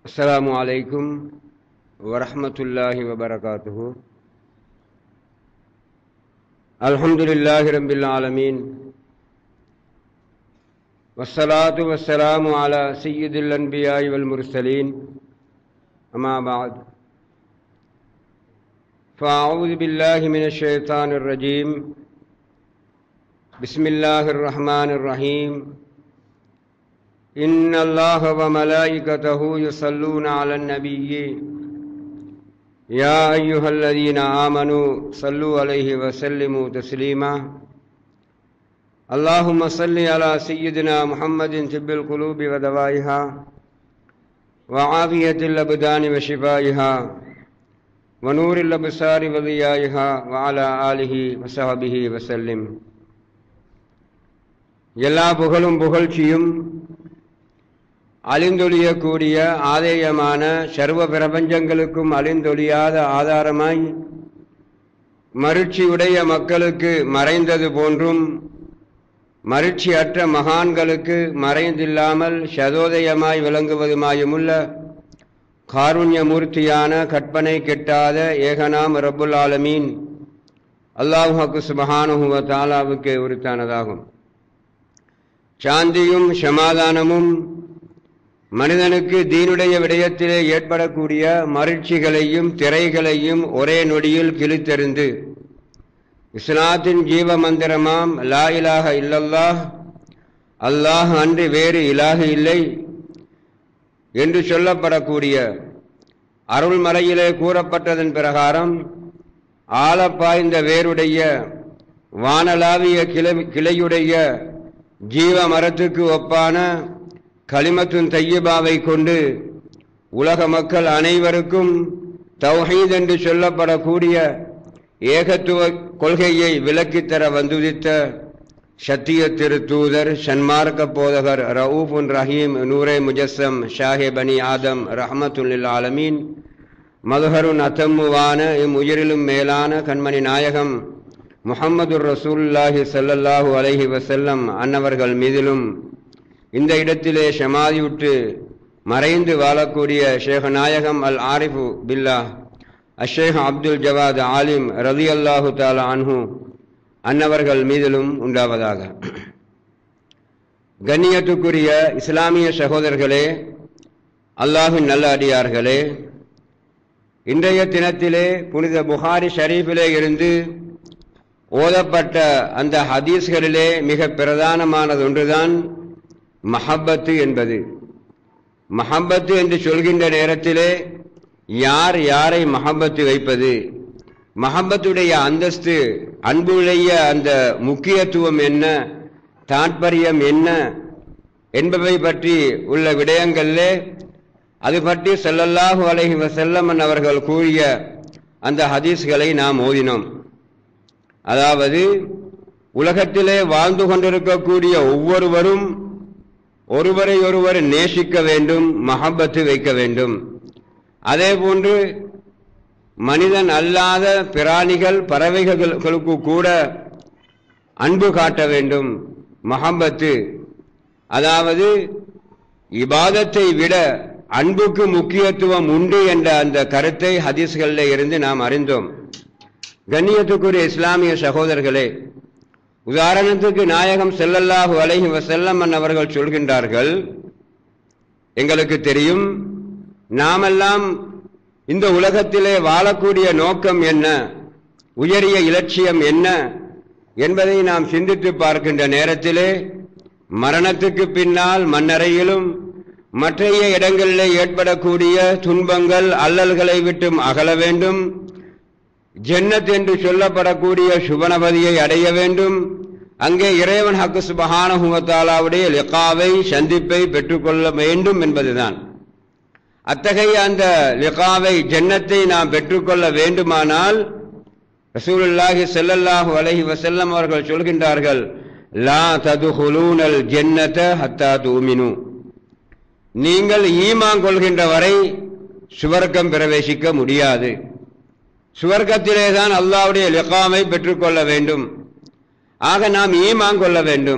السلام عليكم ورحمة الله وبركاته الحمد لله رب العالمين والصلاة والسلام على سيد الأنبياء والمرسلين أما بعد فأعوذ بالله من الشيطان الرجيم بسم الله الرحمن الرحيم إن الله وملائكته يصلون على النبي يا أيها الذين آمنوا صلوا عليه وسلموا تسليما اللهم صل على سيدنا محمد طب القلوب ودوائها وعافية الأبدان وشفائها ونور الأبصار وضيائها وعلى آله وصحبه وسلم எல்லா புகழும் புகழ்ச்சியும் அழிந்தொழியக்கூடிய ஆதேயமான சர்வ பிரபஞ்சங்களுக்கும் அழிந்தொழியாத ஆதாரமாய் மருட்சியுடைய மக்களுக்கு மறைந்தது போன்றும் மருட்சியற்ற மகான்களுக்கு மறைந்தில்லாமல் சதோதயமாய் விளங்குவதுமாயுமுள்ள காருண்யமூர்த்தியான கற்பனை கெட்டாத ஏகனாம் ரப்புல் ஆலமீன் அல்லாஹாக்கு சுபஹானுவ தாலாவுக்கு உரித்தானதாகும் சாந்தியும் சமாதானமும் மனிதனுக்கு தீனுடைய விடயத்திலே ஏற்படக்கூடிய மகிழ்ச்சிகளையும் திரைகளையும் ஒரே நொடியில் கிழித்தெறிந்து இஸ்லாத்தின் ஜீவ மந்திரமாம் லா இலாக இல்லல்லாஹ் அல்லாஹ் அன்று வேறு இலாக இல்லை என்று சொல்லப்படக்கூடிய அருள்மறையிலே கூறப்பட்டதன் பிரகாரம் ஆழப்பாய்ந்த வேருடைய வானலாவிய கிளை கிளையுடைய ஜீவ மரத்துக்கு ஒப்பான களிமத்துன் தையபாவை கொண்டு உலக மக்கள் அனைவருக்கும் தௌஹீத் என்று சொல்லப்படக்கூடிய ஏகத்துவ கொள்கையை விலக்கித்தர வந்துதித்த சத்திய திருத்தூதர் சன்மார்க்க போதகர் ரவுஃபுன் ரஹீம் நூரே முஜஸ்ஸம் ஷாஹே பனி ஆதம் ரஹமத்துல்லில் ஆலமீன் மதுஹருன் அத்தம்முவான இம் உயிரிலும் மேலான கண்மணி நாயகம் முகம்மது ரசூல்லாஹி சல்லல்லாஹூ அலஹி வசல்லம் அன்னவர்கள் மீதிலும் இந்த இடத்திலே ஷமாதியுற்று மறைந்து வாழக்கூடிய ஷேக் நாயகம் அல் ஆரிஃபு பில்லா அஷேக் அப்துல் ஜவாத் ஆலிம் ரதி அல்லாஹு தாலா அன்ஹு அன்னவர்கள் மீதிலும் உண்டாவதாக கண்ணியத்துக்குரிய இஸ்லாமிய சகோதரர்களே அல்லாஹின் நல்ல அடியார்களே இன்றைய தினத்திலே புனித புகாரி ஷரீஃபிலே இருந்து ஓதப்பட்ட அந்த ஹதீஸ்களிலே மிக பிரதானமானது ஒன்றுதான் மஹப்பத்து என்பது மஹப்பத்து என்று சொல்கின்ற நேரத்திலே யார் யாரை மஹப்பத்து வைப்பது மஹப்பத்துடைய அந்தஸ்து அன்புடைய அந்த முக்கியத்துவம் என்ன தாற்பயம் என்ன என்பவை பற்றி உள்ள விடயங்களிலே அது பற்றி செல்லல்லாஹு அலஹி வசல்லமன் அவர்கள் கூறிய அந்த ஹதீஸ்களை நாம் ஓதினோம் அதாவது உலகத்திலே வாழ்ந்து கொண்டிருக்கக்கூடிய ஒவ்வொருவரும் ஒருவரை ஒருவர் நேசிக்க வேண்டும் மஹப்பத்து வைக்க வேண்டும் அதே போன்று மனிதன் அல்லாத பிராணிகள் பறவைகளுக்கு கூட அன்பு காட்ட வேண்டும் மஹப்பத்து அதாவது இபாதத்தை விட அன்புக்கு முக்கியத்துவம் உண்டு என்ற அந்த கருத்தை ஹதீஸ்களில் இருந்து நாம் அறிந்தோம் கண்ணியத்துக்குரிய இஸ்லாமிய சகோதரர்களே உதாரணத்துக்கு நாயகம் செல்லல்லாஹு அலைஹி வசல்லமன் அவர்கள் சொல்கின்றார்கள் எங்களுக்கு தெரியும் நாமெல்லாம் இந்த உலகத்திலே வாழக்கூடிய நோக்கம் என்ன உயரிய இலட்சியம் என்ன என்பதை நாம் சிந்தித்து பார்க்கின்ற நேரத்திலே மரணத்துக்கு பின்னால் மண்ணறையிலும் மற்றைய இடங்களிலே ஏற்படக்கூடிய துன்பங்கள் அல்லல்களை விட்டும் அகல வேண்டும் ஜன்னத் என்று சொல்லப்படக்கூடிய சுபனபதியை அடைய வேண்டும் அங்கே இறைவன் ஹக்கு சுபஹானஹுவத்தாலாவுடைய லிகாவை சந்திப்பை பெற்றுக்கொள்ள வேண்டும் என்பதுதான் அத்தகைய அந்த லிகாவை ஜன்னத்தை நாம் பெற்றுக்கொள்ள வேண்டுமானால் ரசூலுல்லாஹி செல்லல்லாஹு அலஹி வசல்லம் அவர்கள் சொல்கின்றார்கள் லா ததுஹுலூனல் ஜன்னத ஹத்தா தூமினு நீங்கள் ஈமான் கொள்கின்ற வரை சுவர்க்கம் பிரவேசிக்க முடியாது சுவர்க்கத்திலே தான் அல்லாவுடைய லிகாமை பெற்றுக்கொள்ள வேண்டும் ஆக நாம் ஈமான் கொள்ள வேண்டும்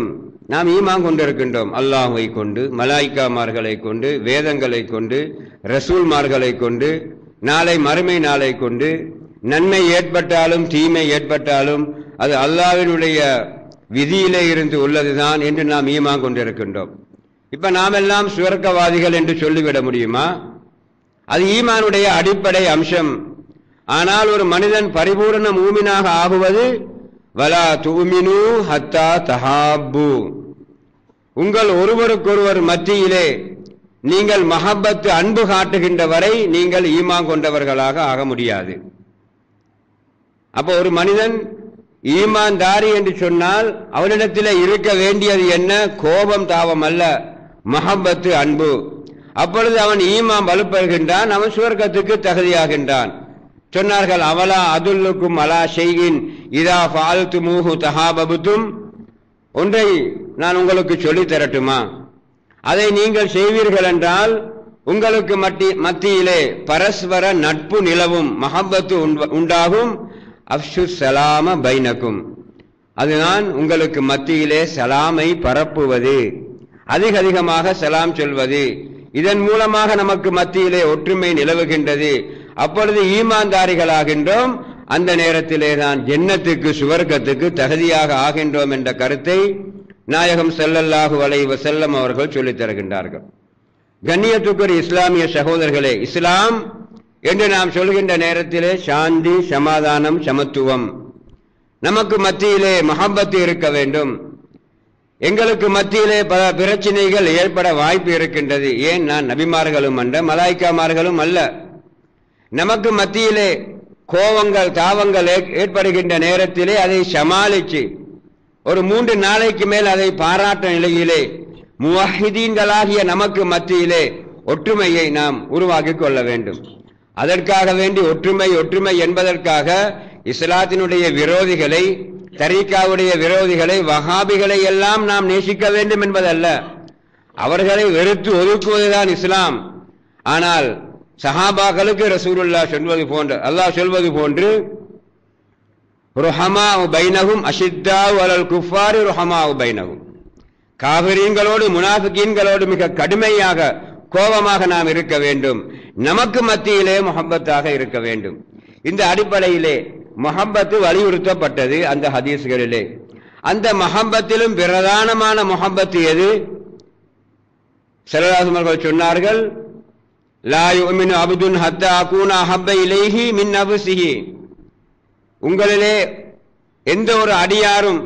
நாம் ஈமான் கொண்டிருக்கின்றோம் அல்லாஹுவை கொண்டு மலாய்க்காமார்களை கொண்டு வேதங்களை கொண்டு ரசூல்மார்களை கொண்டு நாளை மறுமை நாளை கொண்டு நன்மை ஏற்பட்டாலும் தீமை ஏற்பட்டாலும் அது அல்லாவினுடைய விதியிலே இருந்து உள்ளதுதான் என்று நாம் ஈமான் கொண்டிருக்கின்றோம் இப்ப நாம் எல்லாம் சுவர்க்கவாதிகள் என்று சொல்லிவிட முடியுமா அது ஈமானுடைய அடிப்படை அம்சம் ஆனால் ஒரு மனிதன் பரிபூரண மூமினாக ஆகுவது வலா தூமினு ஹத்தா தஹாப்பு உங்கள் ஒருவருக்கொருவர் மத்தியிலே நீங்கள் மஹப்பத்து அன்பு காட்டுகின்ற வரை நீங்கள் ஈமான் கொண்டவர்களாக ஆக முடியாது அப்போ ஒரு மனிதன் ஈமான்தாரி என்று சொன்னால் அவனிடத்தில் இருக்க வேண்டியது என்ன கோபம் தாபம் அல்ல மஹப்பத்து அன்பு அப்பொழுது அவன் ஈமான் வலுப்பெறுகின்றான் அவன் சுவர்க்கத்துக்கு தகுதியாகின்றான் சொன்னார்கள் அவலா அதுல்லுக்கும் அலா ஷெய்கின் இதா ஃபால்து மூஹு தஹாபபுத்தும் ஒன்றை நான் உங்களுக்கு சொல்லித் தரட்டுமா அதை நீங்கள் செய்வீர்கள் என்றால் உங்களுக்கு மட்டி மத்தியிலே பரஸ்பர நட்பு நிலவும் மஹப்பத்து உண்டாகும் அப்சு சலாம பைனக்கும் அதுதான் உங்களுக்கு மத்தியிலே சலாமை பரப்புவது அதிக அதிகமாக சலாம் சொல்வது இதன் மூலமாக நமக்கு மத்தியிலே ஒற்றுமை நிலவுகின்றது அப்பொழுது ஈமான்தாரிகளாகின்றோம் அந்த நேரத்திலே தான் ஜென்னத்துக்கு சுவர்க்கத்துக்கு தகுதியாக ஆகின்றோம் என்ற கருத்தை நாயகம் செல்லல்லாஹு வலை வசல்லம் அவர்கள் சொல்லித் தருகின்றார்கள் கண்ணியத்துக்குரிய இஸ்லாமிய சகோதரர்களே இஸ்லாம் என்று நாம் சொல்கின்ற நேரத்திலே சாந்தி சமாதானம் சமத்துவம் நமக்கு மத்தியிலே மஹப்பத்து இருக்க வேண்டும் எங்களுக்கு மத்தியிலே பல பிரச்சனைகள் ஏற்பட வாய்ப்பு இருக்கின்றது ஏன் நான் நபிமார்களும் அல்ல மலாய்க்காமார்களும் அல்ல நமக்கு மத்தியிலே கோபங்கள் தாவங்கள் ஏற்படுகின்ற நேரத்திலே அதை சமாளித்து ஒரு மூன்று நாளைக்கு மேல் அதை பாராட்ட நிலையிலே முவஹிதீன்களாகிய நமக்கு மத்தியிலே ஒற்றுமையை நாம் உருவாக்கி கொள்ள வேண்டும் அதற்காக வேண்டி ஒற்றுமை ஒற்றுமை என்பதற்காக இஸ்லாத்தினுடைய விரோதிகளை தரீக்காவுடைய விரோதிகளை வஹாபிகளை எல்லாம் நாம் நேசிக்க வேண்டும் என்பதல்ல அவர்களை வெறுத்து ஒதுக்குவதுதான் இஸ்லாம் ஆனால் சஹாபாக்களுக்கு ரசூலுல்லா சொல்வது போன்ற அல்லாஹ் சொல்வது போன்று ருஹமா பைனகும் அஷித்தா அலல் குஃபாரி ருஹமா பைனகும் காவிரீன்களோடு முனாஃபிகீன்களோடு மிக கடுமையாக கோபமாக நாம் இருக்க வேண்டும் நமக்கு மத்தியிலே முகப்பத்தாக இருக்க வேண்டும் இந்த அடிப்படையிலே மொஹப்பத்து வலியுறுத்தப்பட்டது அந்த ஹதீஸ்களிலே அந்த மஹப்பத்திலும் பிரதானமான மொஹப்பத்து எது செல்லராசுமர்கள் சொன்னார்கள் லா யுமினு அபுதுன் ஹத்த அகூனா ஹப்ப இலைஹி மின் நபுசிஹி உங்களிலே எந்த ஒரு அடியாரும்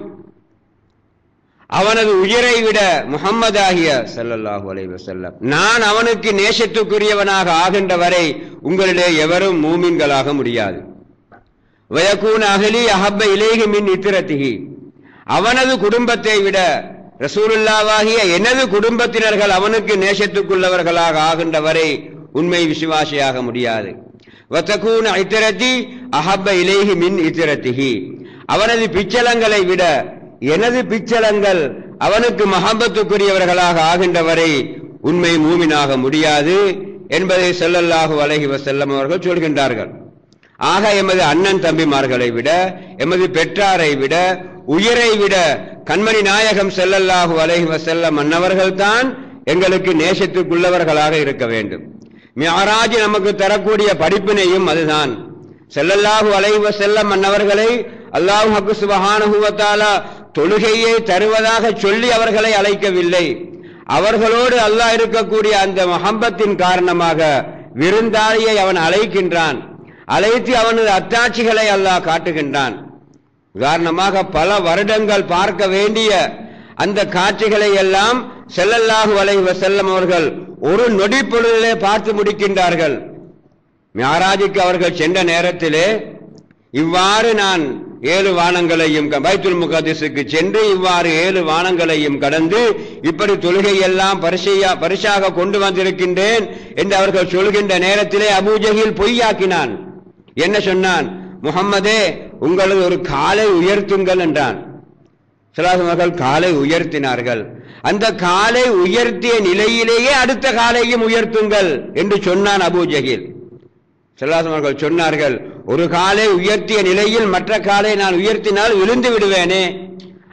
அவனது உயிரை விட முகம்மதாகிய சல்லல்லாஹு அலைஹி வஸல்லம் நான் அவனுக்கு நேசத்துக்குரியவனாக ஆகின்ற வரை உங்களிலே எவரும் மூமின்களாக முடியாது வயக்கூன் அகலி அஹப்ப இலேஹி மின் இத்திரத்திகி அவனது குடும்பத்தை விட ரசூலுல்லாவாகிய எனது குடும்பத்தினர்கள் அவனுக்கு நேசத்துக்குள்ளவர்களாக ஆகின்ற வரை உண்மை விசுவாசியாக முடியாது வத்தக்கூன் இத்திரத்தி அஹப்ப இலேஹி மின் இத்திரத்திகி அவனது பிச்சலங்களை விட எனது பிச்சலங்கள் அவனுக்கு மஹபத்துக்குரியவர்களாக ஆகின்ற வரை உண்மை மூமினாக முடியாது என்பதை செல்லல்லாஹு அலைஹி வசல்லம் அவர்கள் சொல்கின்றார்கள் ஆக எமது அண்ணன் தம்பிமார்களை விட எமது பெற்றாரை விட உயிரை விட கண்மணி நாயகம் செல்லல்லாஹு அலைஹி வசல்லம் அன்னவர்கள் தான் எங்களுக்கு நேசத்துக்குள்ளவர்களாக இருக்க வேண்டும் மியாராஜ் நமக்கு தரக்கூடிய படிப்பினையும் அதுதான் செல்லல்லாஹு அலைஹி வசல்லம் அன்னவர்களை அல்லாஹு ஹக்கு சுபஹானுவத்தாலா தொழுகையை தருவதாக சொல்லி அவர்களை அழைக்கவில்லை அவர்களோடு அல்லாஹ் இருக்கக்கூடிய அந்த மஹம்பத்தின் காரணமாக விருந்தாளியை அவன் அழைக்கின்றான் அழைத்து அவனது அத்தாட்சிகளை அல்லாஹ் காட்டுகின்றான் உதாரணமாக பல வருடங்கள் பார்க்க வேண்டிய அந்த காட்சிகளை எல்லாம் செல்லல்லாஹு அலைஹி வஸல்லம் அவர்கள் ஒரு நொடி பொழுதிலே பார்த்து முடிக்கின்றார்கள் மியாராஜுக்கு அவர்கள் சென்ற நேரத்திலே இவ்வாறு நான் ஏழு வானங்களையும் பைத்துல் முகதிசுக்கு சென்று இவ்வாறு ஏழு வானங்களையும் கடந்து இப்படி தொழுகை எல்லாம் பரிசையா பரிசாக கொண்டு வந்திருக்கின்றேன் என்று அவர்கள் சொல்கின்ற நேரத்திலே அபூஜகில் பொய்யாக்கினான் என்ன சொன்னான் முகம்மதே உங்களது ஒரு காலை உயர்த்துங்கள் என்றான் சிலாசமர்கள் காலை உயர்த்தினார்கள் அந்த காலை உயர்த்திய நிலையிலேயே அடுத்த காலையும் உயர்த்துங்கள் என்று சொன்னான் அபூஜகில் செல்லாசமர்கள் சொன்னார்கள் ஒரு காலை உயர்த்திய நிலையில் மற்ற காலை நான் உயர்த்தினால் விழுந்து விடுவேனே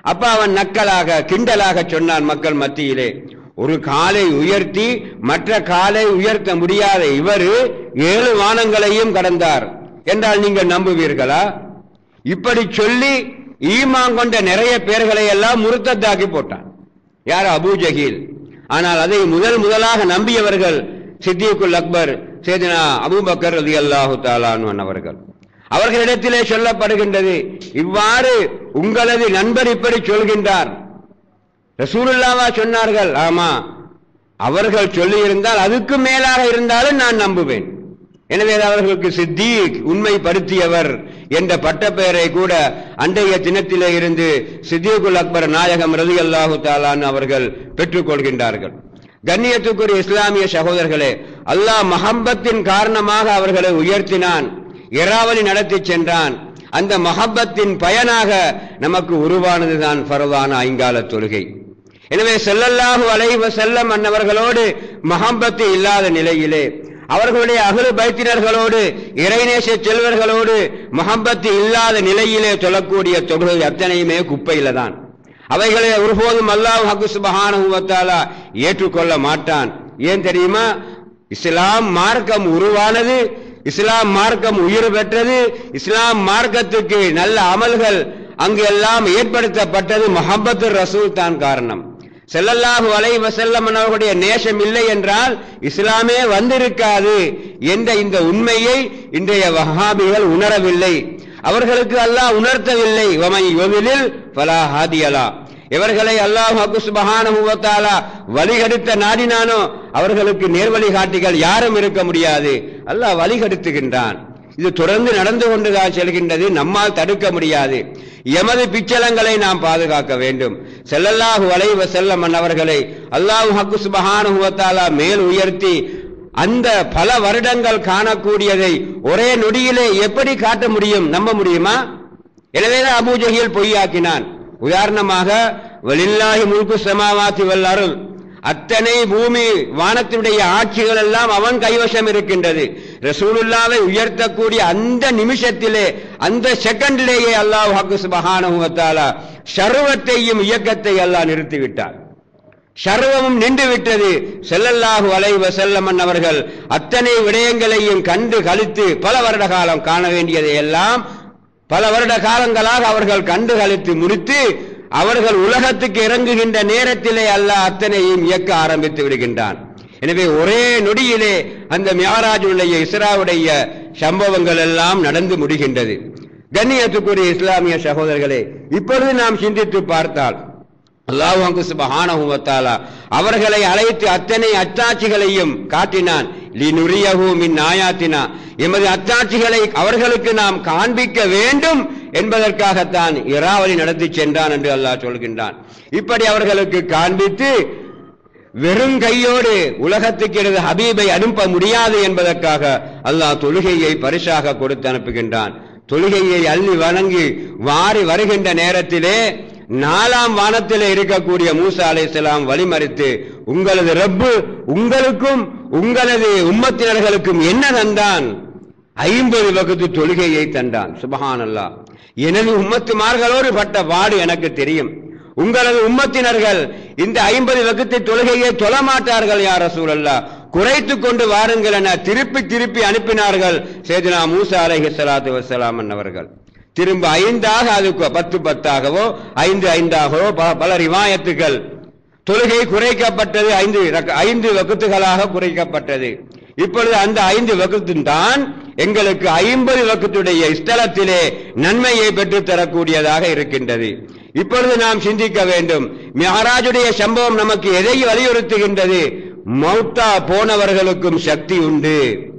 அப்ப அவன் நக்கலாக கிண்டலாக சொன்னான் மக்கள் மத்தியிலே ஒரு காலை உயர்த்தி மற்ற காலை உயர்த்த முடியாத இவர் ஏழு வானங்களையும் கடந்தார் என்றால் நீங்கள் நம்புவீர்களா இப்படி சொல்லி ஈமான் கொண்ட நிறைய பேர்களை எல்லாம் முருத்தத்தாக்கி போட்டான் யார் அபூ ஜஹீல் ஆனால் அதை முதல் முதலாக நம்பியவர்கள் சித்திகுல் அக்பர் சேதனா அபூபக்கர் ரதி அல்லாஹு தாலான் அவர்கள் அவர்களிடத்திலே சொல்லப்படுகின்றது இவ்வாறு உங்களது நண்பர் இப்படி சொல்கின்றார் ரசூலுல்லாவா சொன்னார்கள் ஆமா அவர்கள் சொல்லியிருந்தால் அதுக்கு மேலாக இருந்தாலும் நான் நம்புவேன் எனவே அவர்களுக்கு சித்தீக் உண்மைப்படுத்தியவர் என்ற பட்டப்பெயரை கூட அன்றைய தினத்திலே இருந்து சித்தீகுல் அக்பர் நாயகம் ரதி அல்லாஹு தாலான் அவர்கள் பெற்றுக்கொள்கின்றார்கள் கண்ணியத்துக்குரிய இஸ்லாமிய சகோதரர்களே அல்லாஹ் மஹப்பத்தின் காரணமாக அவர்களை உயர்த்தினான் இராவலி நடத்தி சென்றான் அந்த மஹப்பத்தின் பயனாக நமக்கு உருவானதுதான் ஃபரதான ஐங்கால தொழுகை எனவே செல்லல்லாஹு அலைவ செல்லம் அன்னவர்களோடு மஹம்பத்து இல்லாத நிலையிலே அவர்களுடைய அகலு பைத்தினர்களோடு இறைநேச செல்வர்களோடு மஹம்பத்து இல்லாத நிலையிலே சொல்லக்கூடிய தொழுகை அத்தனையுமே குப்பையில தான் அவைகளை ஒருபோதும் அல்லாஹ் ஹக்கு சுபஹானுவத்தாலா ஏற்றுக்கொள்ள மாட்டான் ஏன் தெரியுமா இஸ்லாம் மார்க்கம் உருவானது இஸ்லாம் மார்க்கம் உயிர் பெற்றது இஸ்லாம் மார்க்கத்துக்கு நல்ல அமல்கள் அங்கு எல்லாம் ஏற்படுத்தப்பட்டது முகமது ரசூல் தான் காரணம் செல்லல்லாஹு அலை வசல்லம் அவர்களுடைய நேசம் இல்லை என்றால் இஸ்லாமே வந்திருக்காது என்ற இந்த உண்மையை இன்றைய வஹாபிகள் உணரவில்லை அவர்களுக்கு அல்லாஹ் உணர்த்தவில்லை வமை யோவிலில் பலா ஹாதியலா இவர்களை அல்லாஹ் அகுஸ்பஹானுவத்தாலா வழிகெடுத்த நாடினானோ அவர்களுக்கு நேர்வழி காட்டிகள் யாரும் இருக்க முடியாது அல்லாஹ் வழிகெடுத்துகின்றான் இது தொடர்ந்து நடந்து கொண்டுதான் செல்கின்றது நம்மால் தடுக்க முடியாது எமது பிச்சலங்களை நாம் பாதுகாக்க வேண்டும் செல்லல்லாஹு வளைவ செல்லம் அவர்களை அல்லாஹு ஹக்கு சுபஹானுவத்தாலா மேல் உயர்த்தி அந்த பல வருடங்கள் காணக்கூடியதை ஒரே நொடியிலே எப்படி காட்ட முடியும் நம்ப முடியுமா எனவேதான் அபூஜகியில் பொய்யாக்கினான் உதாரணமாக வலில்லாஹி முல்கு சமாவாத்தி வல்லருள் அத்தனை பூமி வானத்தினுடைய ஆட்சிகள் எல்லாம் அவன் கைவசம் இருக்கின்றது ரசூலுல்லாவை உயர்த்தக்கூடிய அந்த நிமிஷத்திலே அந்த செகண்டிலேயே அல்லாஹ் ஹக்கு சுபஹானுவத்தாலா சர்வத்தையும் இயக்கத்தை அல்லாஹ் நிறுத்திவிட்டார் சர்வமும் நின்று விட்டது செல்லல்லாஹு அலைவ செல்லமன் அவர்கள் அத்தனை விடயங்களையும் கண்டு கழித்து பல வருட காலம் காண வேண்டியதை எல்லாம் பல வருட காலங்களாக அவர்கள் கண்டு கழித்து முடித்து அவர்கள் உலகத்துக்கு இறங்குகின்ற நேரத்திலே அல்லாஹ் அத்தனையும் இயக்க ஆரம்பித்து விடுகின்றான் எனவே ஒரே நொடியிலே அந்த மியாராஜுடைய இஸ்ராவுடைய சம்பவங்கள் எல்லாம் நடந்து முடிகின்றது கண்ணியத்துக்குரிய இஸ்லாமிய சகோதரர்களே இப்பொழுது நாம் சிந்தித்து பார்த்தால் அல்லாஹு சுபஹானஹுவத்தாலா அவர்களை அழைத்து அத்தனை அத்தாட்சிகளையும் காட்டினான் லினுரியஹு மின் ஆயாத்தினா எமது அத்தாட்சிகளை அவர்களுக்கு நாம் காண்பிக்க வேண்டும் என்பதற்காகத்தான் இராவலி நடத்தி சென்றான் என்று அல்லாஹ் சொல்கின்றான் இப்படி அவர்களுக்கு காண்பித்து வெறும் கையோடு உலகத்துக்கு எனது ஹபீபை அனுப்ப முடியாது என்பதற்காக அல்லாஹ் தொழுகையை பரிசாக கொடுத்து அனுப்புகின்றான் தொழுகையை அள்ளி வணங்கி வாரி வருகின்ற நேரத்திலே நாலாம் வானத்தில் இருக்கக்கூடிய மூசா அலைசலாம் வழிமறித்து உங்களது ரப்பு உங்களுக்கும் உங்களது உம்மத்தினர்களுக்கும் என்ன தந்தான் ஐம்பது வகுத்து தொழுகையை தந்தான் சுபஹான் அல்லா எனது உம்மத்துமார்களோடு பட்ட பாடு எனக்கு தெரியும் உங்களது உம்மத்தினர்கள் இந்த ஐம்பது வகுத்து தொழுகையை தொழமாட்டார்கள் யார சூழல்லா குறைத்து கொண்டு வாருங்கள் என திருப்பி திருப்பி அனுப்பினார்கள் சேதுனா மூசா அலைஹி சலாத்து வசலாம் அவர்கள் திரும்ப ஐந்தாக அது பத்து பத்தாகவோ ஐந்து ஐந்தாகவோ பல ரிவாயத்துகள் தொழுகை குறைக்கப்பட்டது ஐந்து ஐந்து வகுத்துகளாக குறைக்கப்பட்டது இப்பொழுது அந்த ஐந்து வகுத்து தான் எங்களுக்கு ஐம்பது வகுத்துடைய ஸ்தலத்திலே நன்மையை பெற்றுத் தரக்கூடியதாக இருக்கின்றது இப்பொழுது நாம் சிந்திக்க வேண்டும் மகாராஜுடைய சம்பவம் நமக்கு எதை வலியுறுத்துகின்றது மௌத்தா போனவர்களுக்கும் சக்தி உண்டு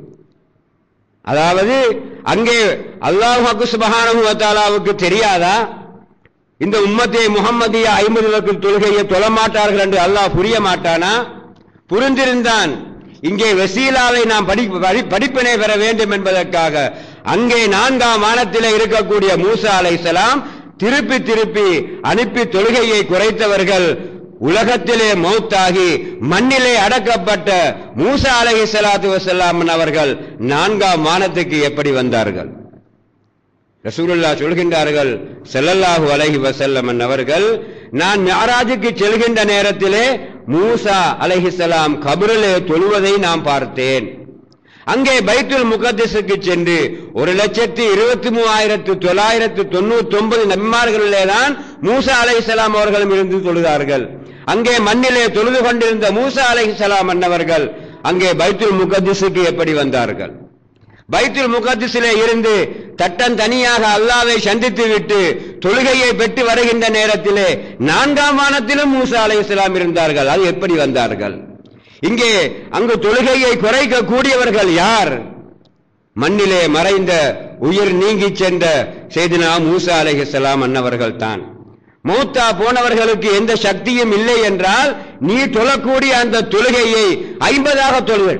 அதாவது அங்கே அல்லாஹு சுபஹானுவத்தாலாவுக்கு தெரியாதா இந்த உம்மத்தை முகம்மதிய ஐம்பது வகுப்பு தொழுகையை தொழமாட்டார்கள் என்று அல்லாஹ் புரிய மாட்டானா புரிந்திருந்தான் இங்கே வெசீலாவை நாம் படி படிப்பினை பெற வேண்டும் என்பதற்காக அங்கே நான்காம் வானத்தில் இருக்கக்கூடிய மூசா அலைசலாம் திருப்பி திருப்பி அனுப்பி தொழுகையை குறைத்தவர்கள் உலகத்திலே மௌத்தாகி மண்ணிலே அடக்கப்பட்ட மூசா அலஹி சலாத்து வசலாம் அவர்கள் நான்காம் வானத்துக்கு எப்படி வந்தார்கள் ரசூலுல்லா சொல்கின்றார்கள் ஸல்லல்லாஹு அலைஹி வஸல்லம் அவர்கள் நான் மிஅராஜுக்கு செல்கின்ற நேரத்திலே மூசா அலைஹிஸ்ஸலாம் கபரிலே தொழுவதை நான் பார்த்தேன் அங்கே பைத்துல் முகத்திஸுக்கு சென்று ஒரு லட்சத்தி இருபத்தி மூவாயிரத்து தொள்ளாயிரத்து தொண்ணூத்தி ஒன்பது நபிமார்களிலே தான் மூசா அலைஹிஸ்ஸலாம் அவர்களும் இருந்து தொழுதார்கள் அங்கே மண்ணிலே தொழுது கொண்டிருந்த மூசா அலைஹிஸ்ஸலாம் அன்னவர்கள் அங்கே பைத்துல் முகத்திஸுக்கு எப்படி வந்தார்கள் பைத்துல் முகத்திஸிலே இருந்து தட்டன் தனியாக அல்லாவை சந்தித்து விட்டு தொழுகையை பெற்று வருகின்ற நேரத்திலே நான்காம் வானத்திலும் மூசா அலைஹிஸ்ஸலாம் இருந்தார்கள் அது எப்படி வந்தார்கள் இங்கே அங்கு தொழுகையை குறைக்க கூடியவர்கள் யார் மண்ணிலே மறைந்த உயிர் நீங்கி சென்ற செய்தினா மூசா அலைஹிஸ்ஸலாம் அன்னவர்கள் தான் மூத்தா போனவர்களுக்கு எந்த சக்தியும் இல்லை என்றால் நீ தொழக்கூடிய அந்த தொழுகையை ஐம்பதாக தொழுவன்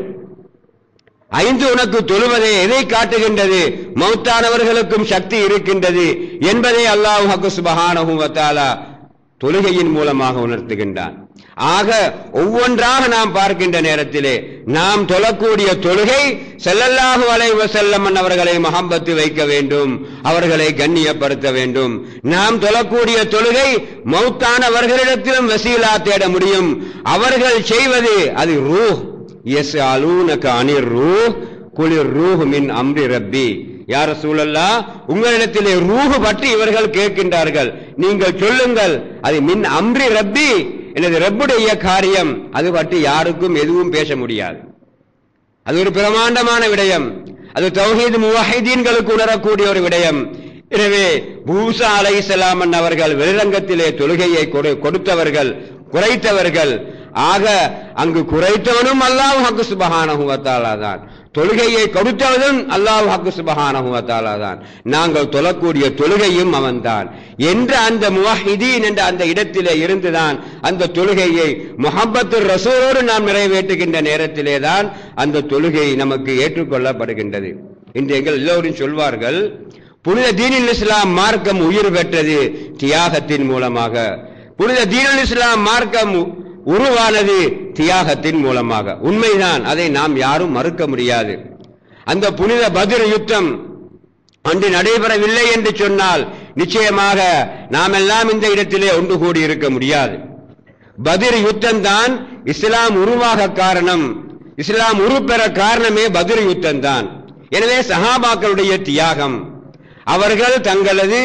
ஐந்து உனக்கு தொழுவதே எதை காட்டுகின்றது மௌத்தானவர்களுக்கும் சக்தி இருக்கின்றது என்பதை அல்லாஹ் ஹக்கு சுபஹானஹு வ தஆலா தொழுகையின் மூலமாக உணர்த்துகின்றான் ஆக ஒவ்வொன்றாக நாம் பார்க்கின்ற நேரத்திலே நாம் தொழக்கூடிய தொழுகை ஸல்லல்லாஹு அலைஹி வஸல்லம் அவர்களை மஹப்பத்து வைக்க வேண்டும் அவர்களை கண்ணியப்படுத்த வேண்டும் நாம் தொழக்கூடிய தொழுகை மௌத்தானவர்களிடத்திலும் வசீலா தேட முடியும் அவர்கள் செய்வது அது ரூஹ் எஸ் அலூனக அனிர் ரூஹ் குளிர் ரூஹ் மின் அம்ரி ரப்பி யார சூழல்லா உங்களிடத்திலே ரூஹு பற்றி இவர்கள் கேட்கின்றார்கள் நீங்கள் சொல்லுங்கள் அது மின் அம்ரி ரப்பி எனது ரப்புடைய காரியம் அது பற்றி யாருக்கும் எதுவும் பேச முடியாது அது ஒரு பிரமாண்டமான விடயம் அது தௌஹீத் முவஹிதீன்களுக்கு உணரக்கூடிய ஒரு விடயம் எனவே பூசா அலைஹிஸ்ஸலாம் அவர்கள் வெளிரங்கத்திலே தொழுகையை கொடு- கொடுத்தவர்கள் குறைத்தவர்கள் ஆக அங்கு குறைத்தவனும் அல்லாஹ் ஹக்கு சுபஹானஹு வ தஆலா தான் தொழுகையை கொடுத்தவனும் அல்லாஹ் ஹக்கு சுபஹானஹு வ தஆலா தான் நாங்கள் தொழக்கூடிய தொழுகையும் அவன்தான் என்ற அந்த முவஹிதீன் என்ற அந்த இடத்திலே இருந்துதான் அந்த தொழுகையை முஹப்பத்து ரசூலோடு நாம் நிறைவேற்றுகின்ற நேரத்திலே தான் அந்த தொழுகை நமக்கு ஏற்றுக்கொள்ளப்படுகின்றது இன்று எங்கள் எல்லோரும் சொல்வார்கள் புனித தீனில் இஸ்லாம் மார்க்கம் உயிர் பெற்றது தியாகத்தின் மூலமாக புனித தீனுல் இஸ்லாம் மார்க்கம் உருவானது தியாகத்தின் மூலமாக உண்மைதான் அதை நாம் யாரும் மறுக்க முடியாது அந்த புனித பதிர் யுத்தம் அன்று நடைபெறவில்லை என்று சொன்னால் நிச்சயமாக நாம் எல்லாம் இந்த இடத்திலே ஒன்று கூடி இருக்க முடியாது பதிர் யுத்தம் தான் இஸ்லாம் உருவாக காரணம் இஸ்லாம் உருப்பெற காரணமே பதிர் யுத்தம் தான் எனவே சஹாபாக்களுடைய தியாகம் அவர்கள் தங்களது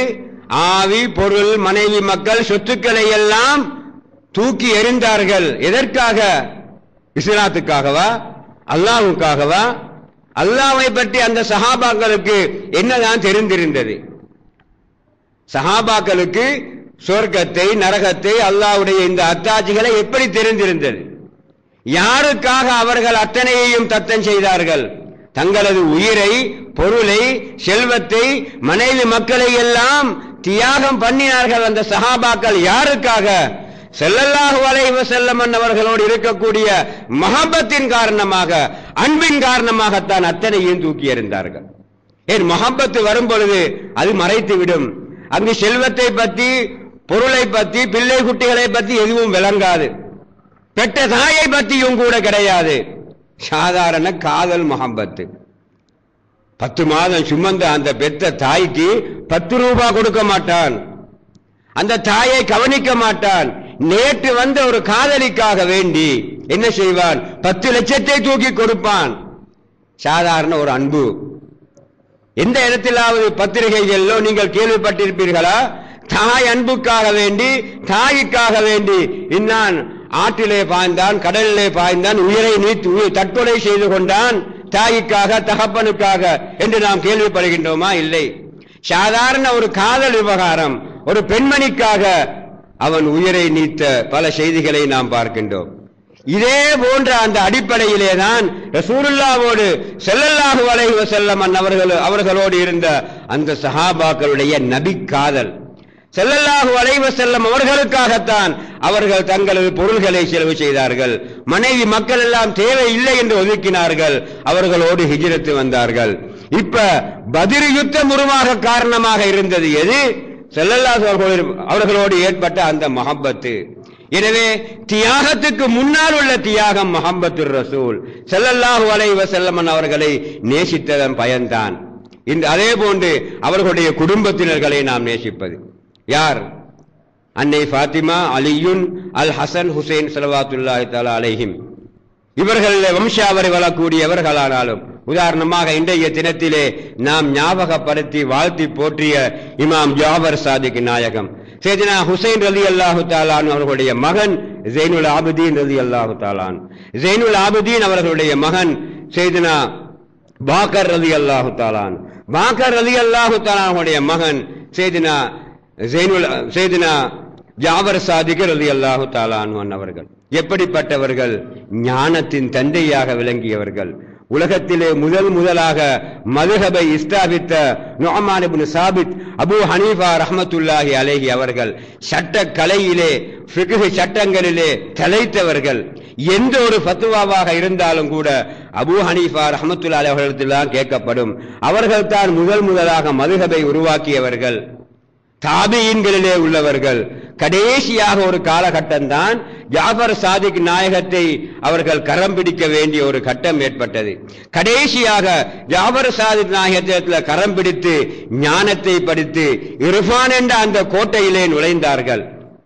ஆவி பொருள் மனைவி மக்கள் சொத்துக்களை எல்லாம் தூக்கி எறிந்தார்கள் எதற்காக இஸ்லாத்துக்காகவா அல்லாஹ்வுக்காகவா அல்லாஹ்வை பற்றி அந்த சஹாபாக்களுக்கு என்னதான் தெரிந்திருந்தது சஹாபாக்களுக்கு சொர்க்கத்தை நரகத்தை அல்லாஹ்வுடைய இந்த அத்தாட்சிகளை எப்படி தெரிந்திருந்தது யாருக்காக அவர்கள் அத்தனையையும் தத்தம் செய்தார்கள் தங்களது உயிரை பொருளை செல்வத்தை மனைவி மக்களை எல்லாம் தியாகம் பண்ணினார்கள் அந்த சஹாபாக்கள் யாருக்காக ஸல்லல்லாஹு அலைஹி வஸல்லம் அவர்களோடு இருக்கக்கூடிய மஹப்பத்தின் காரணமாக அன்பின் காரணமாகத்தான் அத்தனையும் தூக்கி எறிந்தார்கள் ஏன் மஹப்பத்து வரும் பொழுது அது மறைத்து விடும் அங்கு செல்வத்தை பற்றி பொருளை பற்றி பிள்ளை குட்டிகளை பற்றி எதுவும் விளங்காது பெற்ற தாயை பற்றியும் கூட கிடையாது சாதாரண காதல் மஹப்பத்து பத்து மாதம் சுமந்த அந்த பெற்ற தாய்க்கு பத்து ரூபாய் கொடுக்க மாட்டான் அந்த தாயை கவனிக்க மாட்டான் நேற்று வந்த ஒரு காதலிக்காக வேண்டி என்ன செய்வான் பத்து லட்சத்தை தூக்கி கொடுப்பான் சாதாரண ஒரு அன்பு எந்த இடத்திலாவது பத்திரிகைகளிலோ நீங்கள் கேள்விப்பட்டிருப்பீர்களா தாய் அன்புக்காக வேண்டி தாய்க்காக வேண்டி இன்னான் ஆற்றிலே பாய்ந்தான் கடலிலே பாய்ந்தான் உயிரை நீத்து உயிர் தற்கொலை செய்து கொண்டான் தாய்க்காக தகப்பனுக்காக என்று நாம் கேள்விப்படுகின்றோமா இல்லை சாதாரண ஒரு காதல் விவகாரம் ஒரு பெண்மணிக்காக அவன் உயிரை நீத்த பல செய்திகளை நாம் பார்க்கின்றோம் இதே போன்ற அந்த அடிப்படையிலே தான் ரசூலுல்லாவோடு ஸல்லல்லாஹு அலைஹி வஸல்லம் அவர்கள் அவர்களோடு இருந்த அந்த சஹாபாக்களுடைய நபி காதல் ஸல்லல்லாஹு அலைஹி வஸல்லம் அவர்களுக்காகத்தான் அவர்கள் தங்களது பொருள்களை செலவு செய்தார்கள் மனைவி மக்கள் எல்லாம் தேவை இல்லை என்று ஒதுக்கினார்கள் அவர்களோடு ஹிஜ்ரத்து வந்தார்கள் இப்ப பதிர் யுத்தம் உருவாக காரணமாக இருந்தது எது ஸல்லல்லாஹு அவர்களோடு- அவர்களோடு ஏற்பட்ட அந்த மஹப்பத்து எனவே தியாகத்துக்கு முன்னால் உள்ள தியாகம் முஹம்மது ரசூல் ஸல்லல்லாஹு அலைஹி வஸல்லம் அவர்களை நேசித்ததன் பயன்தான் இந்த அதே போன்று அவர்களுடைய குடும்பத்தினர்களை நாம் நேசிப்பது யார் அன்னை ஃபாத்திமா அலியுன் அல் ஹசன் ஹுசைன் சலவாத்துல்லாஹி தஆலா அலைஹிம் இவர்கள் வம்சாவரை வளக்கூடியவர்களானாலும் உதாரணமாக இன்றைய தினத்திலே நாம் ஞாபகப்படுத்தி வாழ்த்தி போற்றிய இமாம் ஜாபர் சாதிக் நாயகம் சேதினா ஹுசைன் ரலி அல்லாஹு தாலான் அவர்களுடைய மகன் ஜெயினுல் ஆபுதீன் ரலி அல்லாஹு தாலான் ஜெயினுல் ஆபுதீன் அவர்களுடைய மகன் சேதினா பாக்கர் ரலி அல்லாஹு தாலான் பாக்கர் ரலி அல்லாஹு தாலானுடைய மகன் சேதினா ஜெயினுல் சேதினா ஜாபர் சாதிக் ரலி அல்லாஹு தாலான் அவர்கள் எப்படிப்பட்டவர்கள் ஞானத்தின் தந்தையாக விளங்கியவர்கள் உலகத்திலே முதல் முதலாக மதுஹபை இஸ்தாபித்த நுஅமான் இப்னு சாபித் அபூ ஹனீஃபா ரஹ்மத்துல்லாஹி அலைஹி அவர்கள் சட்ட கலையிலே ஃபிக்ஹ் சட்டங்களிலே தலைத்தவர்கள் எந்த ஒரு ஃபத்வாவாக இருந்தாலும் கூட அபூ ஹனீஃபா ரஹ்மத்துல்லாஹி அவர்களிடத்தில் கேட்கப்படும் அவர்கள் தான் முதல் முதலாக மதுஹபை உருவாக்கியவர்கள் தாபியின்களிலே உள்ளவர்கள் கடைசியாக ஒரு காலகட்டம் தான் ஜாஃபர் சாதிக் நாயகத்தை அவர்கள் கரம் பிடிக்க வேண்டிய ஒரு கட்டம் ஏற்பட்டது கடைசியாக ஜாஃபர் சாதிக் நாயகத்தில் கரம் பிடித்து ஞானத்தை படித்து இர்ஃபான் என்ற அந்த கோட்டையிலே நுழைந்தார்கள்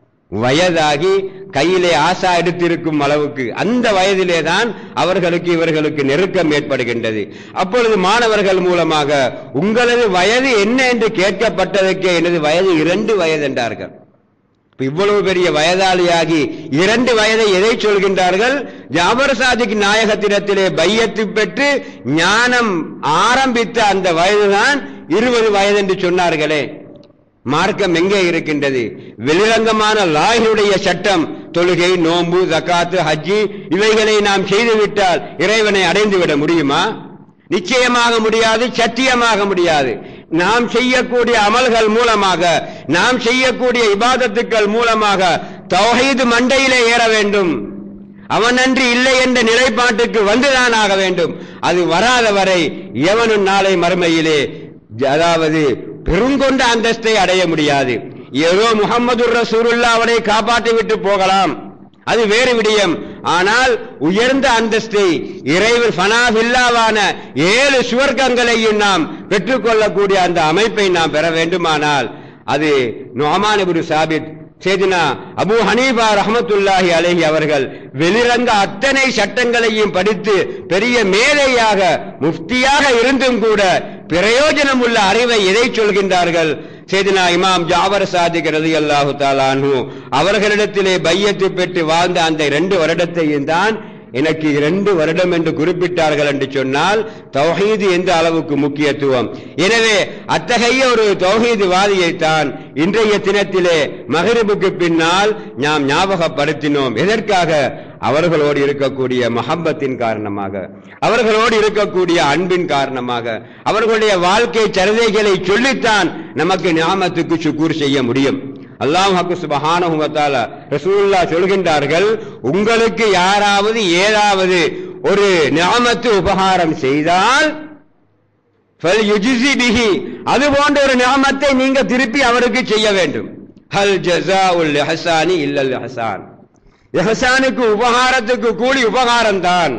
வயதாகி கையிலே ஆசா எடுத்திருக்கும் அளவுக்கு அந்த வயதிலே தான் அவர்களுக்கு இவர்களுக்கு நெருக்கம் ஏற்படுகின்றது அப்பொழுது மாணவர்கள் மூலமாக உங்களது வயது என்ன என்று கேட்கப்பட்டதற்கே எனது வயது இரண்டு வயது என்றார்கள் இப்ப இவ்வளவு பெரிய வயதாளியாகி இரண்டு வயதை எதை சொல்கின்றார்கள் ஜாபர் சாதிக் நாயகத்திடத்திலே பையத்து பெற்று ஞானம் ஆரம்பித்த அந்த வயதுதான் இருபது வயது என்று சொன்னார்களே மார்க்கம் எங்கே இருக்கின்றது வெளிரங்கமான லாயினுடைய சட்டம் தொழுகை நோன்பு ஜக்காத்து ஹஜ்ஜி இவைகளை நாம் செய்துவிட்டால் இறைவனை அடைந்து விட முடியுமா நிச்சயமாக முடியாது சத்தியமாக முடியாது நாம் செய்யக்கூடிய அமல்கள் மூலமாக நாம் செய்யக்கூடிய இபாதத்துக்கள் மூலமாக தௌஹீது மண்டையிலே ஏற வேண்டும் அவனன்றி இல்லை என்ற நிலைப்பாட்டுக்கு வந்துதான் ஆக வேண்டும் அது வராத வரை எவனும் நாளை மறுமையிலே அதாவது பெருங்கொண்ட அந்தஸ்தை அடைய முடியாது ஏதோ முகமது ரசூருல்லா அவனை காப்பாற்றி விட்டு போகலாம் அது வேறு விடயம் ஆனால் உயர்ந்த அந்தஸ்தை இறைவன் ஃபனாஃபில்லாவான ஏழு சுவர்க்கங்களையும் நாம் பெற்றுக்கொள்ளக்கூடிய அந்த அமைப்பை நாம் பெற வேண்டுமானால் அது நொமானிபுரு சாபித் சேதினா அபு ஹனீஃபா ரஹமத்துல்லாஹி அலைஹி அவர்கள் வெளிரங்க அத்தனை சட்டங்களையும் படித்து பெரிய மேதையாக முஃப்தியாக இருந்தும் கூட பிரயோஜனம் உள்ள அறிவை எதை சொல்கின்றார்கள் சேதினா இமாம் ஜாவர் சாதிக் ரதி அல்லாஹு தாலானு அவர்களிடத்திலே பையத்து பெற்று வாழ்ந்த அந்த இரண்டு வருடத்தையும் தான் எனக்கு இரண்டு வருடம் என்று குறிப்பிட்டார்கள் என்று சொன்னால் தௌஹீது எந்த அளவுக்கு முக்கியத்துவம் எனவே அத்தகைய ஒரு தௌஹீது வாதியைத்தான் இன்றைய தினத்திலே மகரிபுக்கு பின்னால் நாம் ஞாபகப்படுத்தினோம் எதற்காக அவர்களோடு இருக்கக்கூடிய மஹப்பத்தின் காரணமாக அவர்களோடு இருக்கக்கூடிய அன்பின் காரணமாக அவர்களுடைய வாழ்க்கை சரிதைகளை சொல்லித்தான் நமக்கு ஞாபகத்துக்கு சுக்கூர் செய்ய முடியும் அல்லாஹ் ஹக்கு சுபஹானஹு வ தஆலா ரசூலுல்லாஹ் சொல்கின்றார்கள் உங்களுக்கு யாராவது ஏதாவது ஒரு நியாமத்து உபகாரம் செய்தால் ஃபல் யுஜ்ஸி பிஹி அது போன்ற ஒரு நியாமத்தை நீங்க திருப்பி அவருக்கு செய்ய வேண்டும் ஹல் ஜஸாஉல் இஹ்சானி இல்லல் இஹ்சான் இஹ்சானுக்கு உபகாரத்துக்கு கூலி உபகாரம் தான்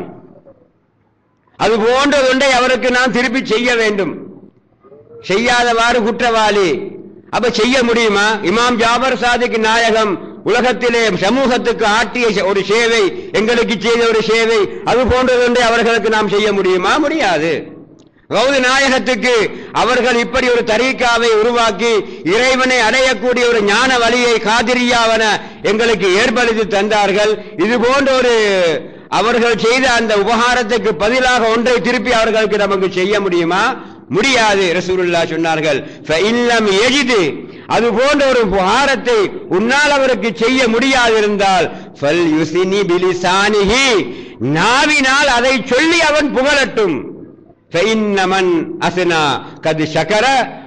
அது போன்ற ஒன்றை அவருக்கு நாம் திருப்பி செய்ய வேண்டும் செய்யாதவாறு குற்றவாளி அப்ப செய்ய முடியுமா இமாம் ஜாபர் சாதிக் நாயகம் உலகத்திலே சமூகத்துக்கு ஆட்டிய ஒரு சேவை எங்களுக்கு செய்த ஒரு சேவை அது போன்றதொன்றை அவர்களுக்கு நாம் செய்ய முடியுமா முடியாது கௌது நாயகத்துக்கு அவர்கள் இப்படி ஒரு தரீக்காவை உருவாக்கி இறைவனை அடையக்கூடிய ஒரு ஞான வழியை காதிரியாவன எங்களுக்கு ஏற்படுத்தி தந்தார்கள் இது போன்ற ஒரு அவர்கள் செய்த அந்த உபகாரத்துக்கு பதிலாக ஒன்றை திருப்பி அவர்களுக்கு நமக்கு செய்ய முடியுமா முடியாது ரசூலுல்லா சொன்னார்கள் ஃபஇல்லம் யஜிது அது போன்ற ஒரு உபகாரத்தை உன்னால் அவருக்கு செய்ய முடியாதிருந்தால் ஃபல் யுசினி பிலிசானிஹி நாவினால் அதை சொல்லி அவன் புகழட்டும் ஃபஇன்னமன் அஸ்னா கது ஷக்கர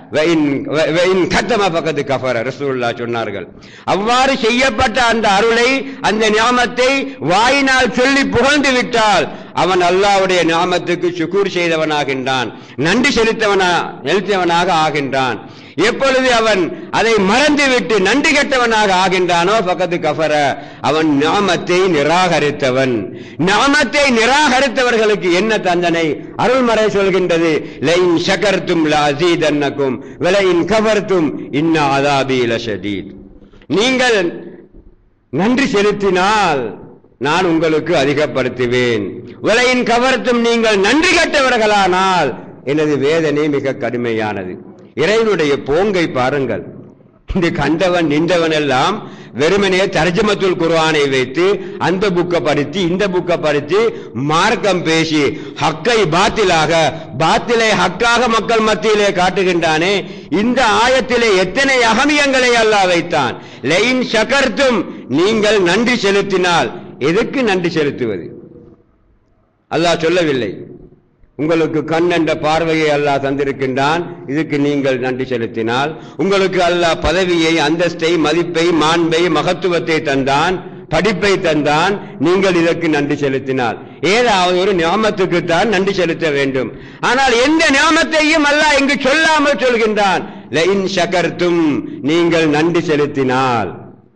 ரசூல்லா சொன்னார்கள் அவ்வாறு செய்யப்பட்ட அந்த அருளை அந்த ஞாமத்தை வாயினால் சொல்லி புகழ்ந்து விட்டால் அவன் அல்லாஹ்வுடைய நாமத்துக்கு சுக்கூர் செய்தவனாகின்றான் நன்றி செலுத்தவனா செலுத்தவனாக ஆகின்றான் எப்பொழுது அவன் அதை மறந்துவிட்டு நன்றி கெட்டவனாக ஆகின்றானோ பக்கத்து கஃபர அவன் நாமத்தை நிராகரித்தவன் நாமத்தை நிராகரித்தவர்களுக்கு என்ன தண்டனை அருள்மறை சொல்கின்றது லைன் ஷகர்த்தும் லஅஸீதன்னக்கும் வலைன் கஃபர்த்தும் இன்னா அதாபி லஷதீத் நீங்கள் நன்றி செலுத்தினால் நான் உங்களுக்கு அதிகப்படுத்துவேன் உலகின் கவர்த்தும் நீங்கள் நன்றி கட்டவர்களானால் எனது வேதனை மிக கடுமையானது இறைவனுடைய போங்கை பாருங்கள் இந்த கண்டவன் நின்றவன் எல்லாம் வெறுமனே தர்ஜமத்துல் குர்ஆனை வைத்து அந்த புக்கை படித்து இந்த புக்கை படித்து மார்க்கம் பேசி ஹக்கை பாத்திலாக பாத்திலை ஹக்காக மக்கள் மத்தியிலே காட்டுகின்றானே இந்த ஆயத்திலே எத்தனை அகமியங்களை அல்லாஹ் வைத்தான் லைன் ஷகர்த்தும் நீங்கள் நன்றி செலுத்தினால் எதுக்கு நன்றி செலுத்துவது அல்லாஹ் சொல்லவில்லை உங்களுக்கு கண் என்ற பார்வையை அல்லாஹ் தந்திருக்கின்றான் இதுக்கு நீங்கள் நன்றி செலுத்தினால் உங்களுக்கு அல்லாஹ் பதவியை அந்தஸ்தை மதிப்பை மாண்பை மகத்துவத்தை தந்தான் படிப்பை தந்தான் நீங்கள் இதற்கு நன்றி செலுத்தினால் ஏதாவது ஒரு ஞாமத்துக்கு தான் நன்றி செலுத்த வேண்டும் ஆனால் எந்த ஞாமத்தையும் அல்லாஹ் இங்கு சொல்லாமல் சொல்கின்றான் லைன் ஷகர்த்தும் நீங்கள் நன்றி செலுத்தினால்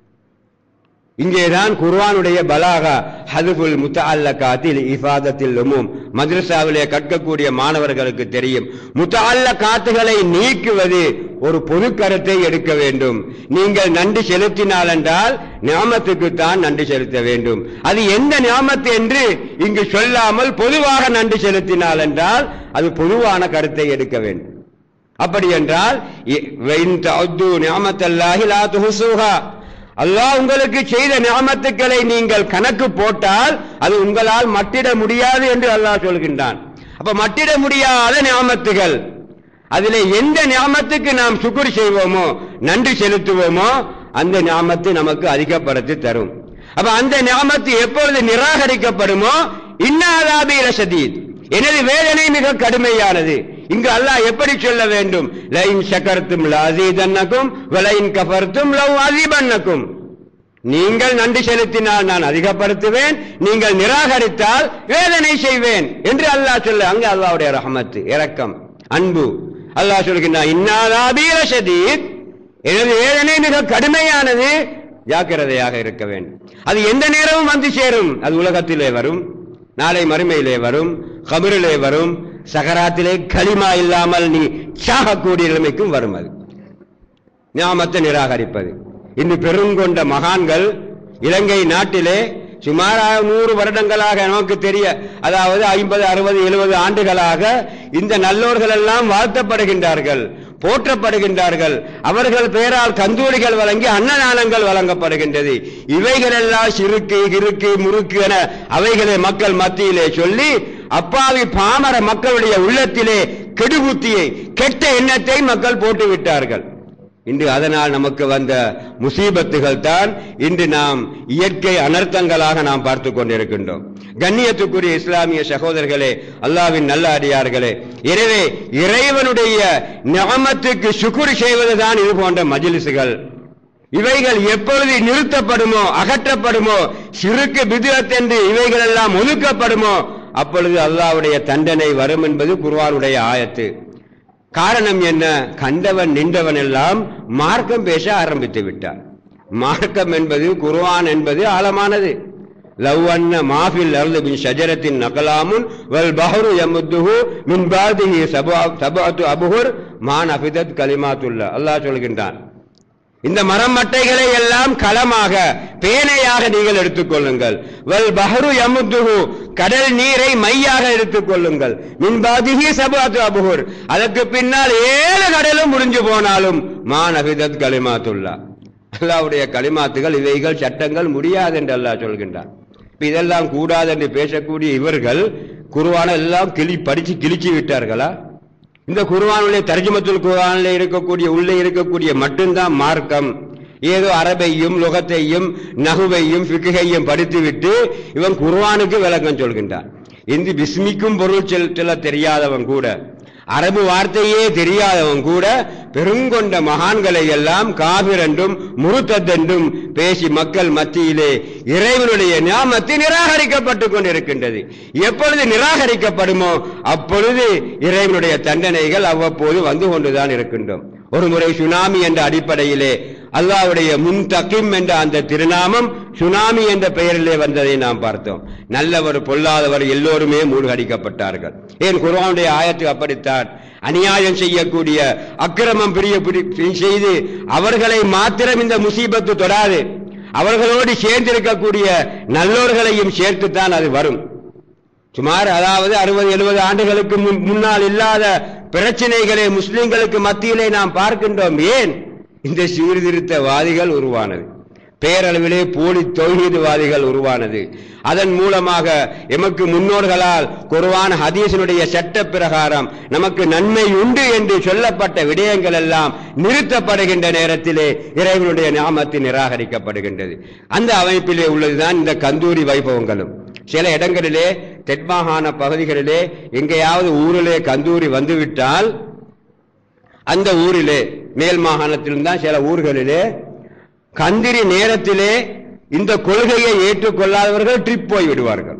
இங்கேதான் குர்ஆனுடைய பலாகா ஹதுபுல் முத்தஅல்லகாத்தில் இஃபாதத்தில் உமும் மദ്രസാவிலே கற்கக்கூடிய மாணவர்களுக்கு தெரியும் முத்தஅல்லகாத்துகளை நீக்குவது ஒரு பொது கருத்தை எடுக்க வேண்டும் நீங்கள் நன்றி செலுத்தினால் என்றால் ஞாமத்துக்கு தான் நன்றி செலுத்த வேண்டும் அது எந்த ஞாமத்து என்று இங்கு சொல்லாமல் பொதுவாக நன்றி செலுத்தினால் என்றால் அது பொதுவான கருத்தை எடுக்க வேண்டும் அப்படி என்றால் ஞாமத்தல்லாஹி லா துஹுசுஹா அல்லாஹ் உங்களுக்கு செய்த ஞாமத்துக்களை நீங்கள் கணக்கு போட்டால் அது உங்களால் மட்டிட முடியாது என்று அல்லாஹ் சொல்கின்றான் அப்ப மட்டிட முடியாத ஞாமத்துகள் அதிலே எந்த ஞாமத்துக்கு நாம் சுக்குர் செய்வோமோ நன்றி செலுத்துவோமோ அந்த ஞாமத்து நமக்கு அதிகப்படுத்தி தரும் அப்ப அந்த ஞாமத்து எப்பொழுது நிராகரிக்கப்படுமோ இன்னாதாபி ரசதீத் எனது வேதனை மிக கடுமையானது இங்கு அல்லாஹ் எப்படி சொல்ல வேண்டும் லைன் ஷக்கர்த்தும் லஅஸீதன்னக்கும் வலைன் கஃபர்த்தும் லவ் அஸீபன்னக்கும் நீங்கள் நன்றி செலுத்தினால் நான் அதிகப்படுத்துவேன் நீங்கள் நிராகரித்தால் வேதனை செய்வேன் என்று அல்லாஹ் சொல்ல அங்க அல்லாஹ்வுடைய ரஹமத்து இரக்கம் அன்பு அல்லாஹ் சொல்கின்றான் இன்னாதாபி ரஷதீத் எனது வேதனை மிக கடுமையானது ஜாக்கிரதையாக இருக்க வேண்டும் அது எந்த நேரமும் வந்து சேரும் அது உலகத்திலே வரும் நாளை மறுமையிலே வரும் கபரிலே வரும் சகராத்திலே களிமா இல்லாமல் நீ சாகக்கூடிய நிலைமைக்கும் வரும் அது ஞாமத்தை நிராகரிப்பது இன்று பெருங்கொண்ட மகான்கள் இலங்கை நாட்டிலே சுமார் நூறு வருடங்களாக நமக்கு தெரிய அதாவது ஐம்பது அறுபது எழுபது ஆண்டுகளாக இந்த நல்லோர்கள் எல்லாம் வாழ்த்தப்படுகின்றார்கள் போற்றப்படுகின்றார்கள் அவர்கள் பெயரால் கந்தூரிகள் வழங்கி அன்னதானங்கள் வழங்கப்படுகின்றது இவைகளெல்லாம் சிறுக்கு கிறுக்கு முறுக்கு என அவைகளை மக்கள் மத்தியிலே சொல்லி அப்பாவி பாமர மக்களுடைய உள்ளத்திலே கெடுபுத்தியை கெட்ட எண்ணத்தை மக்கள் போட்டு விட்டார்கள் இன்று அதனால் நமக்கு வந்த முசீபத்துகள் தான் இன்று நாம் இயற்கை அனர்த்தங்களாக நாம் பார்த்து கொண்டிருக்கின்றோம் கண்ணியத்துக்குரிய இஸ்லாமிய சகோதரர்களே அல்லாவின் நல்ல அடியார்களே எனவே இறைவனுடைய ஞாமத்துக்கு சுக்குர் செய்வதுதான் இது போன்ற மஜிலிசுகள் இவைகள் எப்பொழுது நிறுத்தப்படுமோ அகற்றப்படுமோ சிறுக்கு பிதுவத் என்று இவைகள் எல்லாம் ஒதுக்கப்படுமோ அப்பொழுது அல்லாவுடைய தண்டனை வரும் என்பது குர்வானுடைய ஆயத்து காரணம் என்ன கண்டவன் நின்றவன் எல்லாம் மார்க்கம் பேச ஆரம்பித்து விட்டார் மார்க்கம் என்பது குர்ஆன் என்பது ஆழமானது லவ் அன்ன மாஃபில் அர்து பின் ஷஜரத்தின் நகலாமுன் வல் பஹரு யமுத்துஹு மின் பாதிஹி சபஅத்து அபுஹுர் மான் அஃபிதத் கலிமாத்துல்லா அல்லாஹ் சொல்கின்றான் இந்த மரம் மட்டைகளை எல்லாம் களமாக பேனையாக நீங்கள் எடுத்துக்கொள்ளுங்கள் வல் பஹரு யமுத்துஹு கடல் நீரை மையாக எடுத்துக்கொள்ளுங்கள் மின்பாதிகி சபாத்து அபுகுர் அதற்கு பின்னால் ஏழு கடலும் முடிஞ்சு போனாலும் மாநபிதத் கலிமாத்துல்லா அல்லாவுடைய களிமாத்துகள் இவைகள் சட்டங்கள் முடியாது என்று அல்லாஹ் சொல்கின்றான் இப்ப இதெல்லாம் கூடாது என்று பேசக்கூடிய இவர்கள் குருவான எல்லாம் கிளி படிச்சு கிழிச்சு விட்டார்களா இந்த குர்ஆனுடைய தர்ஜுமத்துல் குர்ஆனில் இருக்கக்கூடிய உள்ளே இருக்கக்கூடிய மட்டும்தான் மார்க்கம் ஏதோ அரபையும் லுகத்தையும் நகுவையும் ஃபிக்குகையும் படித்துவிட்டு இவன் குர்ஆனுக்கு விளக்கம் சொல்கின்றான் இந்த பிஸ்மிக்கும் பொருள் செல் சொல்ல தெரியாதவன் கூட அரபு வார்த்தையே தெரியாதவன் கூட பெருங்கொண்ட மகான்களை எல்லாம் காபிர் என்றும் முருத்தத் என்றும் பேசி மக்கள் மத்தியிலே இறைவனுடைய ஞாமத்து நிராகரிக்கப்பட்டுக் கொண்டிருக்கின்றது எப்பொழுது நிராகரிக்கப்படுமோ அப்பொழுது இறைவனுடைய தண்டனைகள் அவ்வப்போது வந்து கொண்டுதான் இருக்கின்றோம் ஒரு முறை சுனாமி என்ற அடிப்படையிலே அல்லாவுடைய முன்தகிம் என்ற அந்த திருநாமம் சுனாமி என்ற பெயரிலே வந்ததை நாம் பார்த்தோம் நல்லவர் பொல்லாதவர் எல்லோருமே மூழ்கடிக்கப்பட்டார்கள் ஏன் குர்ஆனுடைய ஆயத்து அப்படித்தான் அநியாயம் செய்யக்கூடிய அக்கிரமம் பிரிய பிடி- செய்து அவர்களை மாத்திரம் இந்த முசீபத்து தொடாது அவர்களோடு சேர்ந்திருக்கக்கூடிய நல்லோர்களையும் சேர்த்துத்தான் அது வரும் சுமார் அதாவது அறுபது எழுபது ஆண்டுகளுக்கு முன்- முன்னால் இல்லாத பிரச்சனைகளை முஸ்லிம்களுக்கு மத்தியிலே நாம் பார்க்கின்றோம் ஏன் இந்த சீர்திருத்தவாதிகள் உருவானது பேரளவிலே போலி தௌஹீதுவாதிகள் உருவானது அதன் மூலமாக எமக்கு முன்னோர்களால் குர்ஆன் ஹதீஸினுடைய சட்ட பிரகாரம் நமக்கு நன்மை உண்டு என்று சொல்லப்பட்ட விடயங்கள் எல்லாம் நிறுத்தப்படுகின்ற நேரத்திலே இறைவனுடைய நாமத்து நிராகரிக்கப்படுகின்றது அந்த அமைப்பிலே உள்ளதுதான் இந்த கந்தூரி வைபவங்களும் சில இடங்களிலே தென்மாகாண பகுதிகளிலே எங்கேயாவது ஊரிலே கந்தூரி வந்துவிட்டால் அந்த ஊரிலே மேல் மாகாணத்திலும் தான் சில ஊர்களிலே கந்திரி நேரத்திலே இந்த கொள்கையை ஏற்றுக்கொள்ளாதவர்கள் ட்ரிப் போய் விடுவார்கள்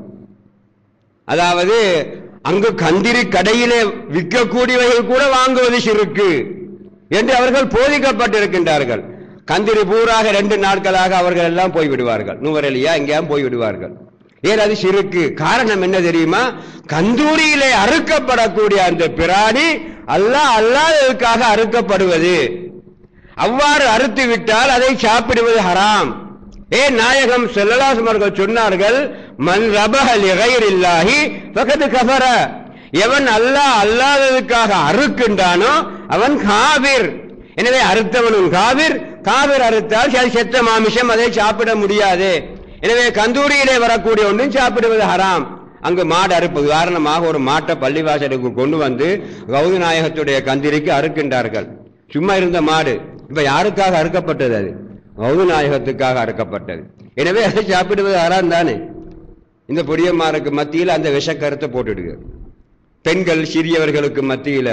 அதாவது அங்கு கந்திரி கடையிலே விற்கக்கூடியவர்கள் கூட வாங்குவது சிறுக்கு என்று அவர்கள் போதிக்கப்பட்டிருக்கின்றார்கள் கந்திரி பூராக ரெண்டு நாட்களாக அவர்கள் எல்லாம் போய் விடுவார்கள் நுவரெலியா எங்கேயும் போய் விடுவார்கள் ஏன் அது சிறுக்கு காரணம் என்ன தெரியுமா கந்தூரியிலே அறுக்கப்படக்கூடிய அந்த பிராணி அல்லாஹ் அல்லாததுக்காக அறுக்கப்படுவது அவ்வாறு அறுத்து விட்டால் அதை சாப்பிடுவது ஹராம் ஏ நாயகம் ஸல்லல்லாஹு அவர்கள் சொன்னார்கள் மன் ரபஹ லிகைரில்லாஹி ஃபகத் கஃபர எவன் அல்லாஹ் அல்லாததுக்காக அறுக்கின்றானோ அவன் காபிர் எனவே அறுத்தவனும் காபிர் காபிர் அறுத்தால் சரி, செத்த மாமிசம் அதை சாப்பிட முடியாது எனவே கந்தூரியிலே வரக்கூடிய ஒன்றும் சாப்பிடுவது ஹராம் அங்கு மாடு அறுப்பு உதாரணமாக ஒரு மாட்டை பள்ளிவாசலுக்கு கொண்டு வந்து கௌதி நாயகத்துடைய கந்திரிக்கு அறுக்கின்றார்கள் சும்மா இருந்த மாடு இப்ப யாருக்காக அறுக்கப்பட்டது அது கௌதி நாயகத்துக்காக அறுக்கப்பட்டது எனவே அதை சாப்பிடுவது ஹராம் தானே இந்த பொடியம்மாருக்கு மத்தியில் அந்த விஷக்கருத்தை போட்டுடுங்க பெண்கள் சிறியவர்களுக்கு மத்தியில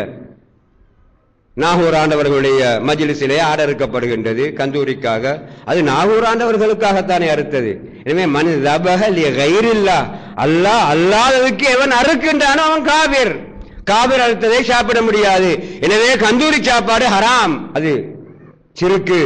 நாகூர் ஆண்டவர்களுடைய மஜ்லிஸிலே ஆடறுக்கப்படுகின்றது கந்தூரிக்காக அது நாகூர் ஆண்டவர்களுக்காகத்தானே அறுத்தது எனவே மனு தபக கைரில்லா அல்லாஹ் அல்லாததுக்கு எவன் அறுக்கின்றானோ அவன் காவிர் காவிர் அறுத்ததை சாப்பிட முடியாது எனவே கந்தூரி சாப்பாடு ஹராம் அது சிறுக்கு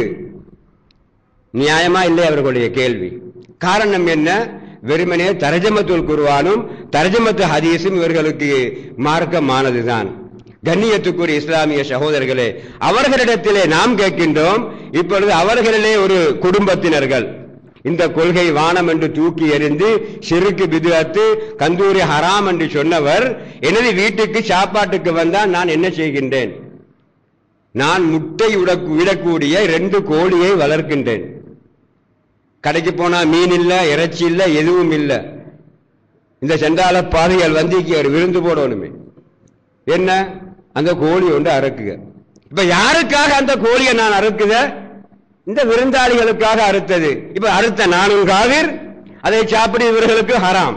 நியாயமா இல்லை அவர்களுடைய கேள்வி காரணம் என்ன வெறுமனே தரஜமத்துல் குர்ஆனும் தரஜமத்து ஹதீஸும் இவர்களுக்கு மார்க்கமானதுதான் கண்ணியத்துக்குரிய இஸ்லாமிய சகோதரர்களே அவர்களிடத்திலே நாம் கேட்கின்றோம் இப்பொழுது அவர்களிலே ஒரு குடும்பத்தினர்கள் இந்த கொள்கை வானம் என்று தூக்கி எறிந்து சிறுக்கு பிதுஅத்து கந்தூரி ஹராம் என்று சொன்னவர் எனது வீட்டுக்கு சாப்பாட்டுக்கு வந்தால் நான் என்ன செய்கின்றேன் நான் முட்டை உடக்- விடக்கூடிய ரெண்டு கோழியை வளர்க்கின்றேன் கடைக்கு போனா மீன் இல்ல இறைச்சி இல்ல எதுவும் இல்ல இந்த செண்டால பாதைகள் வந்து இங்க ஒரு விருந்து போடணுமே என்ன அந்த கோழி ஒன்று அறுக்குக இப்ப யாருக்காக அந்த கோழியை நான் அறுக்குத இந்த விருந்தாளிகளுக்காக அறுத்தது இப்ப அறுத்த நானும் காவிர் அதை சாப்பிட இவர்களுக்கு ஹராம்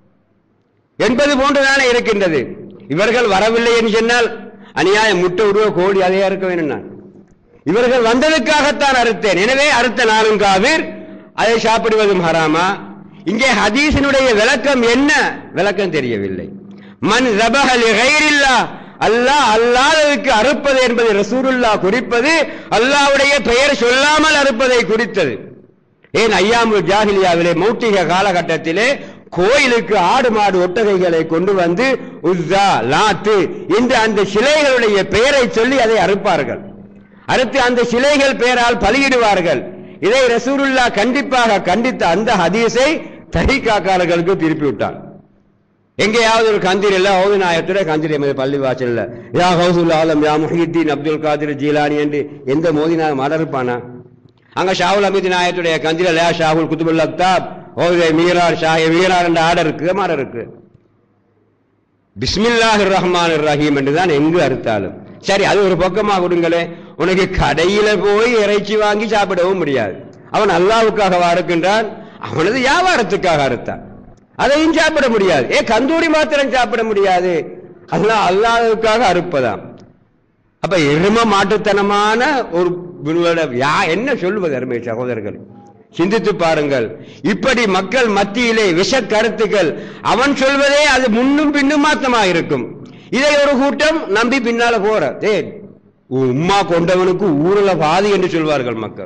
என்பது போன்றுதானே இருக்கின்றது இவர்கள் வரவில்லை என்று சொன்னால் அநியாயம் முட்டை உருவ கோழி அதையா இருக்க வேண்டும் நான் இவர்கள் வந்ததுக்காகத்தான் அறுத்தேன் எனவே அறுத்த நானும் காவிர் அதை சாப்பிடுவதும் ஹராமா இங்கே ஹதீஸினுடைய விளக்கம் என்ன விளக்கம் தெரியவில்லை மன் ரபஹ லிகைரில்லா அல்லாஹ் அல்லாததுக்கு அறுப்பது என்பது ரசூலுல்லா குறிப்பது அல்லாஹ்வுடைய பெயர் சொல்லாமல் அறுப்பதை குறித்தது ஏன் ஐயாமுல் ஜாஹிலியாவிலே மௌட்டிக காலகட்டத்திலே கோயிலுக்கு ஆடு மாடு ஒட்டகைகளை கொண்டு வந்து உஸ்ஸா லாத்து இந்த அந்த சிலைகளுடைய பெயரை சொல்லி அதை அறுப்பார்கள் அறுத்து அந்த சிலைகள் பெயரால் பலியிடுவார்கள் இதை ரசூலுல்லா கண்டிப்பாக கண்டித்த அந்த ஹதீஸை தரிகாக்காரர்களுக்கு திருப்பி விட்டான் எங்கேயாவது ஒரு கந்திர் இல்ல ஓது நாயத்துடைய கந்திரி எமது பள்ளி வாசல்ல யா ஹவுசுல் ஆலம் யா முஹித்தீன் அப்துல் காதிர் ஜீலானி என்று எந்த மோதி நாயகம் மலர்ப்பானா அங்க ஷாவுல் அமித் நாயத்துடைய கந்திர யா ஷாகுல் குத்துபுல் அக்தாப் ஓதே மீரார் ஷாஹி மீரார் என்ற ஆர்டர் இருக்கு மாடர் இருக்கு பிஸ்மில்லாஹிர் ரஹ்மான் ரஹீம் என்று தான் எங்கு அறுத்தாலும் சரி அது ஒரு பக்கமா கொடுங்களே உனக்கு கடையில போய் இறைச்சி வாங்கி சாப்பிடவும் முடியாது அவன் அல்லாவுக்காக அறுக்கின்றான் அவனது வியாபாரத்துக்காக அறுத்தான் அதையும் சாப்பிட முடியாது ஏ கந்தூரி மாத்திரம் சாப்பிட முடியாது அல்லாஹ் அல்லாஹ்வுக்காக அறுப்பதாம் அப்ப எரும மாட்டுத்தனமான ஒரு விழுவட யா என்ன சொல்லுவது அருமை சகோதரர்கள் சிந்தித்து பாருங்கள் இப்படி மக்கள் மத்தியிலே விஷ கருத்துக்கள் அவன் சொல்வதே அது முன்னும் பின்னும் மாத்தமா இருக்கும் இதை ஒரு கூட்டம் நம்பி பின்னால போற ஏ உம்மா கொண்டவனுக்கு ஊருல பாதி என்று சொல்வார்கள் மக்கள்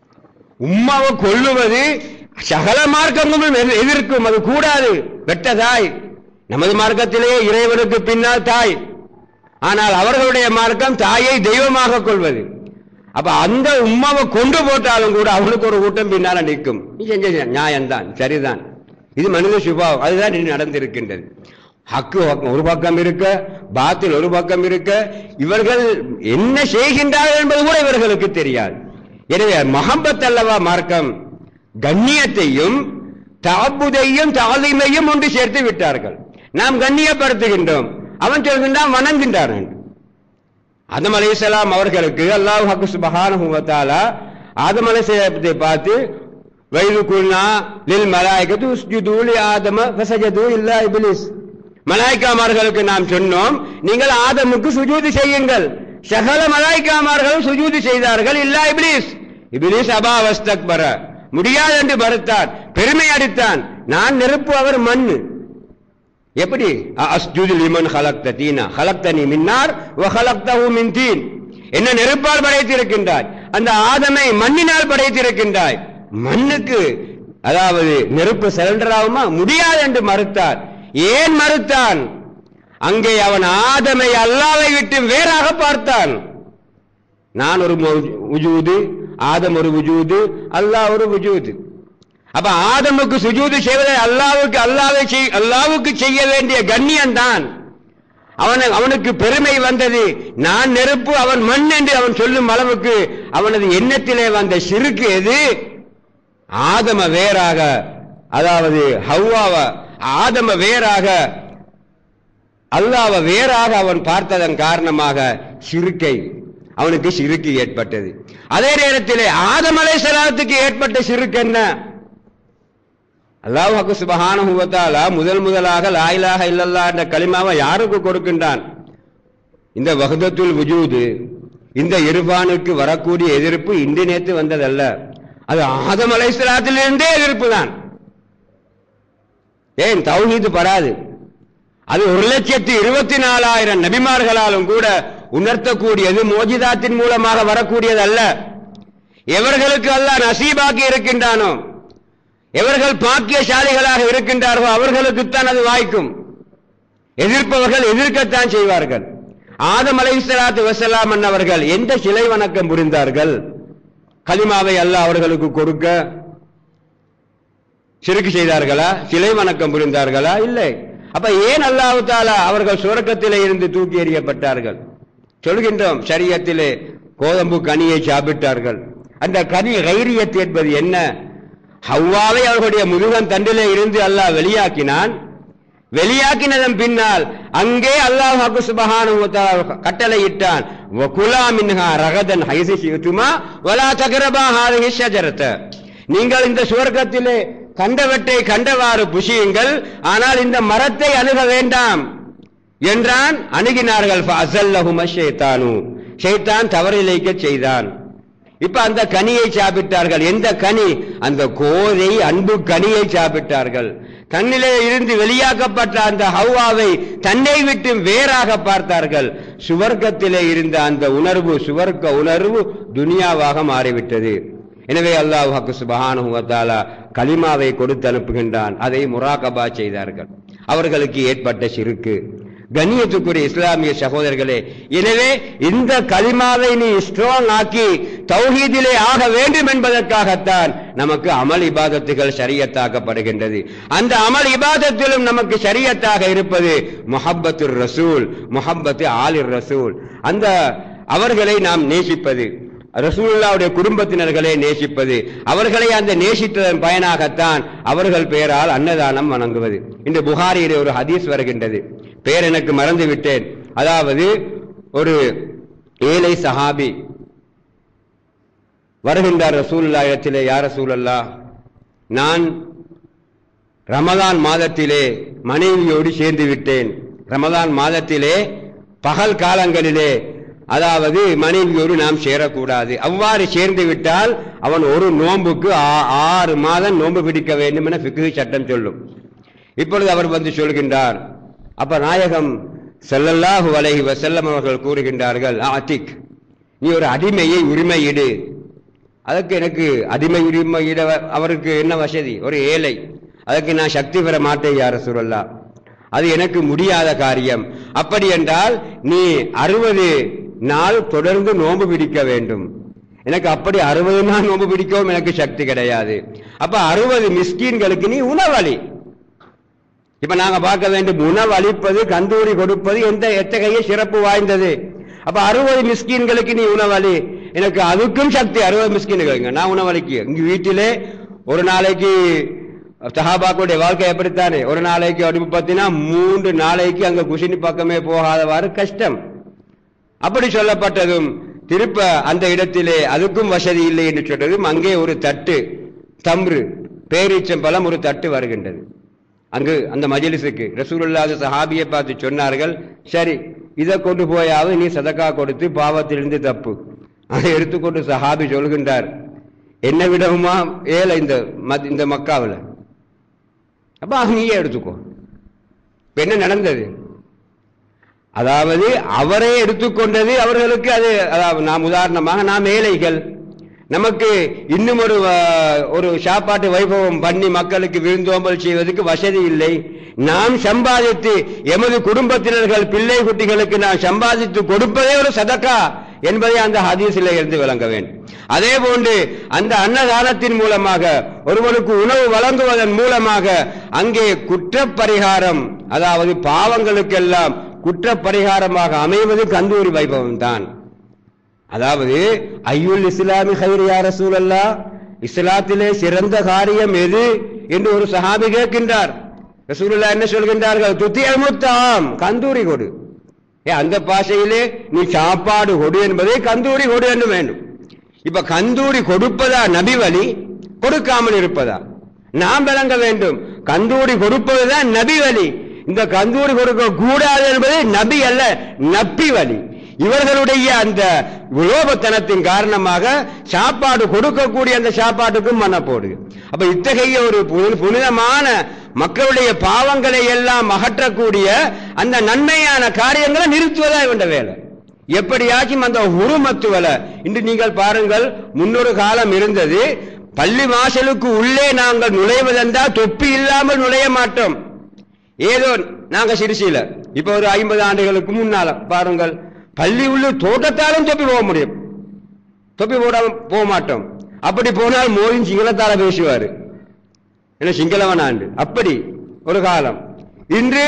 உம்மாவை கொல்லுவது சகல மார்க்கங்களும் எதிர்- எதிர்க்கும் அது கூடாது வெட்ட தாய் நமது மார்க்கத்திலே இறைவனுக்கு பின்னால் தாய் ஆனால் அவர்களுடைய மார்க்கம் தாயை தெய்வமாக கொள்வது அப்ப அந்த உம்மாவை கொண்டு போட்டாலும் கூட அவனுக்கு ஒரு கூட்டம் பின்னால நிற்கும் நீ செஞ்ச நியாயம்தான் சரிதான் இது மனித சுபாவம் அதுதான் இன்று நடந்திருக்கின்றது ஹக்கு பக்கம் ஒரு பக்கம் இருக்க பாத்தில் ஒரு பக்கம் இருக்க இவர்கள் என்ன செய்கின்றார்கள் என்பது கூட இவர்களுக்கு தெரியாது எனவே மஹம்பத் அல்லவா மார்க்கம் கண்ணியத்தையும் தாபுதையும் தாலிமையும் ஒன்று சேர்த்து விட்டார்கள் நாம் கண்ணியப்படுத்துகின்றோம் அவன் சொல்கின்றான் வணங்குகின்றார்கள் ஆதம் அலைஹிஸ்ஸலாம் அவர்களுக்கு அல்லாஹ் ஹக்கு சுபஹானஹு வ தஆலா ஆதம் அலைஹிஸ்ஸலாத்தை பார்த்து வைது குல்னா லில் மலாயிகத்து உஸ்ஜுது லி ஆதம ஃபஸஜது இல்லா இப்லிஸ் மலாய்க்காமார்களுக்கு நாம் சொன்னோம் நீங்கள் ஆதமுக்கு சுஜூது செய்யுங்கள் சகல மலாய்க்காமார்களும் சுஜூது செய்தார்கள் இல்லா இப்லிஸ் இப்லிஸ் அபா வஸ்தக்பர முடியாது என்று மறுத்தான் பெருமை அடித்தான் நான் நெருப்பு அவர் மண்ணு எப்படி அஸ்ஜுது லிமன் ஹலக்த தீனா ஹலக்தனி மின்னார் வ ஹலக்தஹு மின் தீன் என்ன நெருப்பால் படைத்திருக்கின்றாய் அந்த ஆதமை மண்ணினால் படைத்திருக்கின்றாய் மண்ணுக்கு அதாவது நெருப்பு சிலிண்டர் ஆகுமா முடியாது என்று மறுத்தார் ஏன் மறுத்தான் அங்கே அவன் ஆதமை அல்லாவை விட்டு வேறாக பார்த்தான் நான் ஒரு உஜூது ஆதம் ஒரு உஜூது அல்லாஹ் ஒரு உஜூது அப்ப ஆதமுக்கு சுஜூது செய்வதை அல்லாவுக்கு அல்லாவை செய் அல்லாவுக்கு செய்ய வேண்டிய கண்ணியம் தான் அவன அவனுக்கு பெருமை வந்தது நான் நெருப்பு அவன் மண் என்று அவன் சொல்லும் அளவுக்கு அவனது எண்ணத்திலே வந்த சிறுக்கு எது ஆதம வேறாக அதாவது ஹவ்வாவ ஆதம வேறாக அல்லாஹ்வை வேறாக அவன் பார்த்ததன் காரணமாக சிறுக்கை அவனுக்கு சிறுக்கு ஏற்பட்டது அதே நேரத்திலே ஆதம் அலைஹிஸ்ஸலாத்துக்கு ஏற்பட்ட சிறுக்கு என்ன அல்லாஹ் சுபஹானஹு வ தஆலா முதல் முதலாக லா இலாஹ இல்லல்லாஹ் என்ற கலிமாவை யாருக்கு கொடுக்கின்றான் இந்த வஹதத்துல் வஜூது இந்த இர்ஃபானுக்கு வரக்கூடிய எதிர்ப்பு இன்று நேத்து வந்ததல்ல அது ஆதம் அலைஹிஸ்ஸலாத்திலிருந்தே எதிர்ப்பு தான் ஏன் தௌஹீது பராது அது ஒரு லட்சத்தி இருபத்தி நாலாயிரம் நபிமார்களாலும் கூட உணர்த்தக்கூடியது மோஜிதாத்தின் மூலமாக வரக்கூடியது அல்ல எவர்களுக்கு அல்லாஹ் நசீபாக்கி இருக்கின்றானோ எவர்கள் பாக்கியசாலிகளாக இருக்கின்றார்களோ அவர்களுக்குத்தான் அது வாய்க்கும் எதிர்ப்பவர்கள் எதிர்க்கத்தான் செய்வார்கள் ஆதம் அலைஹிஸ்ஸலாத்து வஸலாம் அவர்கள் எந்த சிலை வணக்கம் புரிந்தார்கள் கலிமாவை அல்லாஹ் அவர்களுக்கு கொடுக்க சிறுக்கு செய்தார்களா சிலை வணக்கம் புரிந்தார்களா இல்லை அப்ப ஏன் அல்லாஹ் தாலா அவர்கள் சுரக்கத்திலே இருந்து தூக்கி எறியப்பட்டார்கள் சொல்கின்றோம் சரியத்திலே கோதம்பு கனியை சாப்பிட்டார்கள் அந்த கனி கைரியத் என்பது என்ன ஹவ்வாவை அவர்களுடைய முதுகன் தண்டிலே இருந்து அல்லாஹ் வெளியாக்கினான் வெளியாக்கினதன் பின்னால் அங்கே அல்லாஹ் ஹக்கு சுபஹானஹு வ தஆலா கட்டளையிட்டான் வகுலா மின்ஹா ரகதன் ஹைசி ஷிதுமா வலா தக்ரபா ஹாதிஹி ஷஜரத நீங்கள் இந்த சுவர்க்கத்திலே கண்டவற்றை கண்டவாறு புசியுங்கள் ஆனால் இந்த மரத்தை அணுக வேண்டாம் என்றான் அணுகினார்கள் ஃபஅஸல்லஹும ஷைத்தானு ஷைத்தான் தவறிழைக்க செய்தான் இப்ப அந்த கனியை சாப்பிட்டார்கள் எந்த கனி அந்த கோதை அன்பு கனியை சாப்பிட்டார்கள் தன்னிலே இருந்து வெளியாக்கப்பட்ட அந்த ஹவ்வாவை தன்னை விட்டு வேறாக பார்த்தார்கள் சுவர்க்கத்திலே இருந்த அந்த உணர்வு சுவர்க்க உணர்வு துனியாவாக மாறிவிட்டது எனவே அல்லாஹ் ஹக்கு சுபஹானஹு வ தஆலா கலிமாவை கொடுத்து அனுப்புகின்றான் அதை முராகபா செய்தார்கள் அவர்களுக்கு ஏற்பட்ட சிறுக்கு கண்ணியத்துக்குரிய இஸ்லாமிய சகோதரர்களே எனவே இந்த கலிமாவை நீ ஸ்ட்ராங் ஆக்கி தௌஹீதிலே ஆக வேண்டும் என்பதற்காகத்தான் நமக்கு அமல் இபாதத்துகள் ஷரியத்தாக்கப்படுகின்றது அந்த அமல் இபாதத்திலும் நமக்கு ஷரியத்தாக இருப்பது முஹப்பத்துர் ரசூல் முஹப்பத்து ஆலிர் ரசூல் அந்த அவர்களை நாம் நேசிப்பது ரசூலுல்லாவுடைய குடும்பத்தினர்களை நேசிப்பது அவர்களை அந்த நேசித்ததன் பயனாகத்தான் அவர்கள் பெயரால் அன்னதானம் வணங்குவது இன்று புகாரியிலே ஒரு ஹதீஸ் வருகின்றது பெயர் எனக்கு மறந்து விட்டேன் அதாவது ஒரு ஏழை சஹாபி வருகின்றார் ரசூலுல்லா இடத்திலே யார் ரசூலல்லா நான் ரமலான் மாதத்திலே மனைவியோடு சேர்ந்து விட்டேன் ரமதான் மாதத்திலே பகல் காலங்களிலே அதாவது மனைவியோடு நாம் சேரக்கூடாது அவ்வாறு சேர்ந்து விட்டால் அவன் ஒரு நோன்புக்கு ஆ- ஆறு மாதம் நோன்பு பிடிக்க வேண்டும் என ஃபிக்ஹ் சட்டம் சொல்லும் இப்பொழுது அவர் வந்து சொல்கின்றார் அப்ப நாயகம் ஸல்லல்லாஹு அலைஹி வஸல்லம் அவர்கள் கூறுகின்றார்கள் ஆத்திக் நீ ஒரு அடிமையை உரிமையிடு அதற்கு எனக்கு அடிமை உரிமையிட அவருக்கு என்ன வசதி ஒரு ஏழை அதற்கு நான் சக்தி பெற மாட்டேன் யார சூழல்லா அது எனக்கு முடியாத காரியம் அப்படி என்றால் நீ அறுபது நாள் தொடர்ந்து நோன்பு பிடிக்க வேண்டும் எனக்கு அப்படி அறுபது நாள் நோன்பு பிடிக்கவும் எனக்கு சக்தி கிடையாது அப்ப அறுபது மிஸ்கீன்களுக்கு நீ உணவளி இப்ப நாங்க பார்க்க வேண்டும் உணவு அளிப்பது கந்தூரி கொடுப்பது எந்த எத்தகைய சிறப்பு வாய்ந்தது அப்ப அறுபது மிஸ்கீன்களுக்கு நீ உணவளி எனக்கு அதுக்கும் சக்தி அறுபது மிஸ்கீன்களுங்க நான் உணவளிக்கு இங்க வீட்டிலே ஒரு நாளைக்கு சஹாபாக்களுடைய வாழ்க்கை எப்படித்தானே ஒரு நாளைக்கு அடுப்பு பத்தினா மூன்று நாளைக்கு அங்க குஷினி பக்கமே போகாதவாறு கஷ்டம் அப்படி சொல்லப்பட்டதும் திருப்ப அந்த இடத்திலே அதுக்கும் வசதி இல்லை என்று சொன்னதும் அங்கே ஒரு தட்டு தம்ரு பேரீச்சம்பழம் ஒரு தட்டு வருகின்றது அங்கு அந்த மஜலிஸுக்கு ரசூலுல்லாஹ் சஹாபியை பார்த்து சொன்னார்கள் சரி இதை கொண்டு போயாவது நீ சதக்கா கொடுத்து பாவத்திலிருந்து தப்பு அதை எடுத்துக்கொண்டு சஹாபி சொல்கின்றார் என்ன விடவுமா ஏழை இந்த மத்- இந்த மக்காவில் அப்ப நீயே எடுத்துக்கோ இப்ப என்ன நடந்தது அதாவது அவரே எடுத்துக்கொண்டது அவர்களுக்கு அது அதாவது நாம் உதாரணமாக நாம் ஏழைகள் நமக்கு இன்னும் ஒரு அஹ், ஒரு சாப்பாட்டு வைபவம் பண்ணி மக்களுக்கு விருந்தோம்பல் செய்வதற்கு வசதி இல்லை நாம் சம்பாதித்து எமது குடும்பத்தினர்கள் பிள்ளை குட்டிகளுக்கு நாம் சம்பாதித்து கொடுப்பதே ஒரு சதக்கா என்பதை அந்த ஹதீஸில் இருந்து விளங்க வேண்டும் அதே போன்று அந்த அன்னதானத்தின் மூலமாக ஒருவனுக்கு உணவு வழங்குவதன் மூலமாக அங்கே குற்றப்பரிகாரம் அதாவது பாவங்களுக்கெல்லாம் குற்றப்பரிகாரமாக அமைவது கந்தூரி வைபவம் தான் அதாவது ஐயுல் இஸ்லாமி ஹைர் யா ரசூலல்லா இஸ்லாத்திலே சிறந்த காரியம் எது என்று ஒரு சஹாபி கேட்கின்றார் ரசூலுல்லா என்ன சொல்கின்றார்கள் துத்தி அமுத்தாம் கந்தூரி கொடு ஏ அந்த பாஷையிலே நீ சாப்பாடு கொடு என்பதை கந்தூரி கொடு என்று வேண்டும் இப்ப கந்தூரி கொடுப்பதா நபி வழி கொடுக்காமல் இருப்பதா நாம் விளங்க வேண்டும் கந்தூரி கொடுப்பதுதான் நபி வழி இந்த கந்தூரி கொடுக்க கூடாது என்பது நபி அல்ல நப்பி வழி இவர்களுடைய அந்த விலோபத்தனத்தின் காரணமாக சாப்பாடு கொடுக்கக்கூடிய அந்த சாப்பாட்டுக்கும் மன போடு அப்ப இத்தகைய ஒரு புனி- புனிதமான மக்களுடைய பாவங்களை எல்லாம் அகற்றக்கூடிய அந்த நன்மையான காரியங்களை நிறுத்துவதா இவண்ட வேலை எப்படியாச்சும் அந்த உருமத்துவல இன்று நீங்கள் பாருங்கள் முன்னொரு காலம் இருந்தது பள்ளி வாசலுக்கு உள்ளே நாங்கள் நுழைவதென்றால் தொப்பி இல்லாமல் நுழைய மாட்டோம் ஏதோ நாங்க சிறுசியில இப்ப ஒரு ஐம்பது ஆண்டுகளுக்கு முன்னால பாருங்கள் பள்ளி உள்ள தோட்டத்தாலும் தொப்பி போக முடியும் தொப்பி போடாம போக மாட்டோம் அப்படி போனால் மோதின் சிங்களத்தால பேசுவாரு என்ன சிங்களவன் ஆண்டு அப்படி ஒரு காலம் இன்று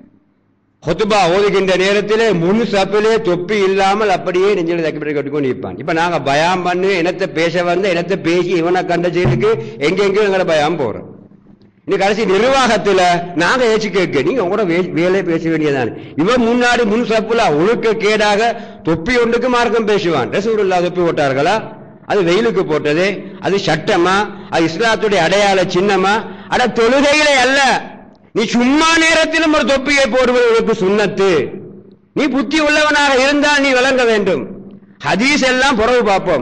ஹொத்துபா ஓதுகின்ற நேரத்திலே முன் சப்பிலே தொப்பி இல்லாமல் அப்படியே நெஞ்சில தக்கப்பட்டு கட்டுக்கொண்டு நிற்பான் இப்ப நாங்க பயம் பண்ணி இனத்தை பேச வந்த இனத்தை பேசி இவனை கண்ட செய்துக்கு எங்கெங்கேயும் எங்களை பயம் போறோம் இன்னும் கடைசி நிர்வாகத்துல நாங்க ஏச்சு கேட்க நீங்க கூட வேலை பேச வேண்டியதான் இவன் முன்னாடி முன் சப்புல ஒழுக்க கேடாக தொப்பி ஒன்றுக்கு மார்க்கம் பேசுவான் ரசூலுல்லாஹ் தொப்பி போட்டார்களா அது வெயிலுக்கு போட்டது அது சட்டமா அது இஸ்லாத்துடைய அடையாள சின்னமா அட தொழுகையிலே அல்ல நீ சும்மா நேரத்திலும் ஒரு தொப்பியை போடுவது உனக்கு சுண்ணத்து நீ புத்தி உள்ளவனாக இருந்தால் நீ விளங்க வேண்டும் ஹதீஸ் எல்லாம் புறவு பார்ப்போம்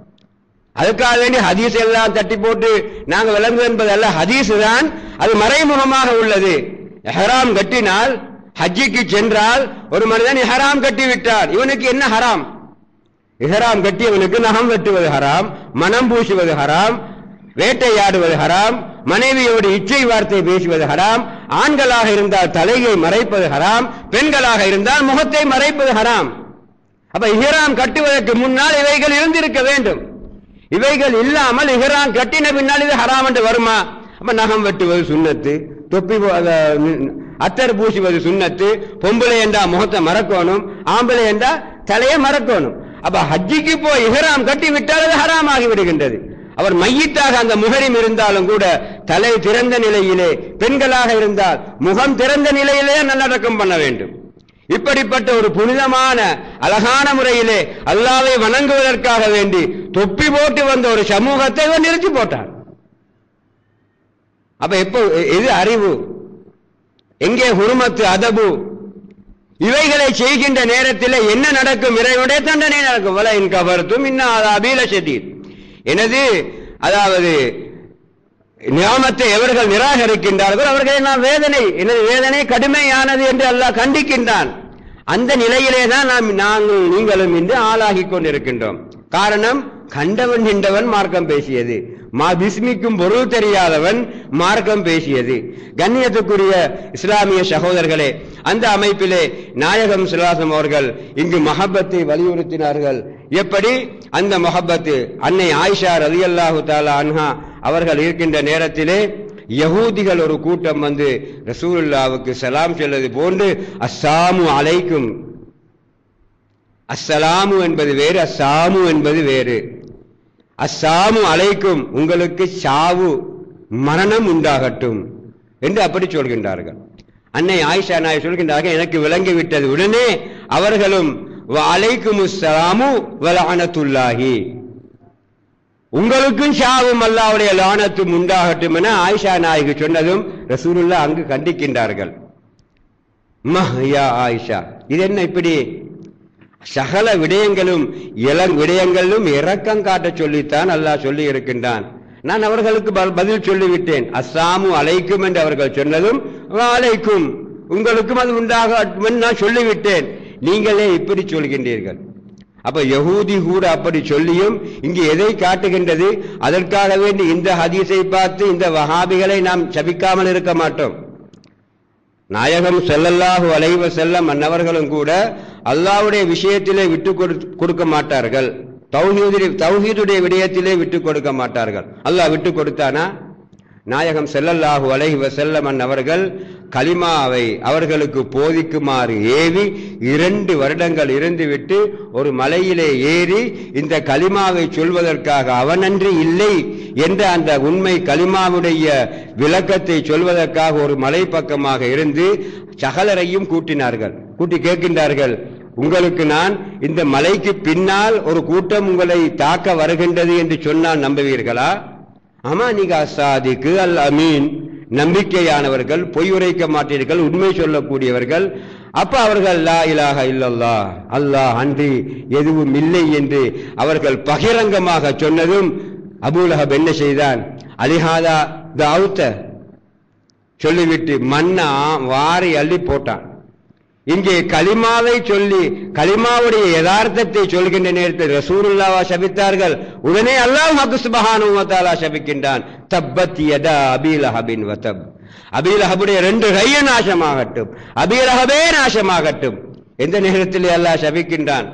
அதுக்காக வேண்டி ஹதீஸ் எல்லாம் தட்டி போட்டு நாங்க விளங்கு என்பதல்ல ஹதீஸ் தான் அது மறைமுகமாக உள்ளது ஹராம் கட்டினால் ஹஜ்ஜிக்கு சென்றால் ஒரு மனிதன் ஹராம் கட்டி விட்டார் இவனுக்கு என்ன ஹராம் இஹராம் கட்டியவனுக்கு நகம் வெட்டுவது ஹராம் மனம் பூசுவது ஹராம் வேட்டையாடுவது ஹராம் மனைவியோடு இச்சை வார்த்தை பேசுவது ஹராம் ஆண்களாக இருந்தால் தலையை மறைப்பது ஹராம் பெண்களாக இருந்தால் முகத்தை மறைப்பது ஹராம் அப்ப இஹராம் கட்டுவதற்கு முன்னால் இவைகள் இருந்திருக்க வேண்டும் இவைகள் இல்லாமல் இஹராம் கட்டின பின்னால் இது ஹராம் என்று வருமா அப்ப நகம் வெட்டுவது சுண்ணத்து தொப்பி போ- அத, ந- அத்தர் பூசுவது சுண்ணத்து பொம்பளை என்றா முகத்தை மறக்கணும் ஆம்பளை என்றா தலையை மறக்கணும் அப்ப ஹஜ்ஜிக்கு போய் இஹராம் கட்டி விட்டால் அது ஹராம் ஆகி விடுகின்றது அவர் மையிட்டாக அந்த முகரிம் இருந்தாலும் கூட தலை திறந்த நிலையிலே பெண்களாக இருந்தால் முகம் திறந்த நிலையிலே நல்லடக்கம் பண்ண வேண்டும் இப்படிப்பட்ட ஒரு புனிதமான அழகான முறையிலே அல்லாவை வணங்குவதற்காக வேண்டி தொப்பி போட்டு வந்த ஒரு சமூகத்தை இவன் நிறுத்தி போட்டான் அப்ப எப்போ எ- எது அறிவு எங்கே ஹுருமத்து அதபு இவைகளை செய்கின்ற நேரத்தில் என்ன நடக்கும் இறைவனுடைய தண்டனை நடக்கும் வல இன் கபர்த்தும் இன்னும் அபீல ஷதீத் எனது அதாவது நியாமத்தை எவர்கள் நிராகரிக்கின்றார்கள் அவர்களை நாம் வேதனை எனது வேதனை கடுமையானது என்று அல்லாஹ் கண்டிக்கின்றான் அந்த நிலையிலே தான் நாம் நாங்கள் நீங்களும் இன்று ஆளாகிக் கொண்டிருக்கின்றோம் காரணம் கண்டவன் நின்றவன் மார்க்கம் பேசியது மா பிஸ்மிக்கும் பொருள் தெரியாதவன் மார்க்கம் பேசியது கண்ணியத்துக்குரிய இஸ்லாமிய சகோதரர்களே அந்த அமைப்பிலே நாயகம் சிலாசம் அவர்கள் இங்கு மஹப்பத்தை வலியுறுத்தினார்கள் எப்படி அந்த மொஹப்பத்து அன்னை ஆயிஷா ரலியல்லாஹு தாலா அன்ஹா அவர்கள் இருக்கின்ற நேரத்திலே யகூதிகள் ஒரு கூட்டம் வந்து ரசூலுல்லாவுக்கு சலாம் சொல்வது போன்று அஸ்ஸாமு அலைக்கும் அஸ்ஸலாமு என்பது வேறு அஸ்ஸாமு என்பது வேறு அஸ்ஸாமு அலைக்கும் உங்களுக்கு சாவு மரணம் உண்டாகட்டும் என்று அப்படி சொல்கின்றார்கள் அன்னை ஆயிஷா நாய் சொல்கின்றார்கள் எனக்கு விளங்கிவிட்டது உடனே அவர்களும் அலைக்கும் அஸ்ஸலாமு வலானத்துல்லாஹி உங்களுக்கும் ஷாவும் அல்லாவுடைய லானத்தும் உண்டாகட்டும் என ஆயிஷா நாய்க்கு சொன்னதும் ரசூலுல்லா அங்கு கண்டிக்கின்றார்கள் மஹ்யா ஆயிஷா இது என்ன இப்படி சகல விடயங்களும் இளம் விடயங்களிலும் இரக்கம் காட்ட சொல்லித்தான் அல்லாஹ் சொல்லி இருக்கின்றான் நான் அவர்களுக்கு ப- பதில் சொல்லிவிட்டேன் அஸ்ஸாமு அலைக்கும் என்று அவர்கள் சொன்னதும் அலைக்கும் உங்களுக்கும் அது உண்டாகட்டும் என்று நான் சொல்லிவிட்டேன் நீங்களே இப்படி சொல்கின்றீர்கள் அப்ப யகூதி கூட அப்படி சொல்லியும் இங்கு எதை காட்டுகின்றது அதற்காக வேண்டி இந்த ஹதீஸை பார்த்து இந்த வஹாபிகளை நாம் சபிக்காமல் இருக்க மாட்டோம் நாயகம் ஸல்லல்லாஹு அலைஹி வஸல்லம் அன்னவர்களும் கூட அல்லாஹ்வுடைய விஷயத்திலே விட்டு கொடு- கொடுக்க மாட்டார்கள் தௌஹீதுடைய தௌஹீதுடைய விடயத்திலே விட்டு கொடுக்க மாட்டார்கள் அல்லாஹ் விட்டு கொடுத்தானா நாயகம் ஸல்லல்லாஹு அலைஹி வஸல்லம் அன்னவர்கள் கலிமாவை அவர்களுக்கு போதிக்குமாறு ஏவி இரண்டு வருடங்கள் இருந்துவிட்டு ஒரு மலையிலே ஏறி இந்த கலிமாவை சொல்வதற்காக அவனன்றி இல்லை என்ற அந்த உண்மை கலிமாவுடைய விளக்கத்தை சொல்வதற்காக ஒரு மலை பக்கமாக இருந்து சகலரையும் கூட்டினார்கள் கூட்டி கேட்கின்றார்கள் உங்களுக்கு நான் இந்த மலைக்கு பின்னால் ஒரு கூட்டம் உங்களை தாக்க வருகின்றது என்று சொன்னால் நம்புவீர்களா ஆமா நீங்க அசாதிக்கு அல் அமீன் நம்பிக்கையானவர்கள் பொய் உரைக்க மாட்டீர்கள் உண்மை சொல்லக்கூடியவர்கள் அப்ப அவர்கள் லா இலாஹ இல்லல்லா அல்லாஹ் அன்றி எதுவும் இல்லை என்று அவர்கள் பகிரங்கமாக சொன்னதும் அபூலஹப் என்ன செய்தான் அலிஹாதா தாவுத்த சொல்லிவிட்டு மண்ணா வாரி அள்ளி போட்டான் இங்கே கலிமாவை சொல்லி கலிமாவுடைய யதார்த்தத்தை சொல்கின்ற நேரத்தில் ரசூலுல்லாவா சபித்தார்கள் உடனே அல்லாஹ் ஹக்கு சுபஹானு வ தஆலா சபிக்கின்றான் தப்பத் யதா அபீலஹபின் வதப் அபீலஹபுடைய ரெண்டு கையும் நாசமாகட்டும் அபீலஹபே நாசமாகட்டும் எந்த நேரத்தில் அல்லாஹ் சபிக்கின்றான்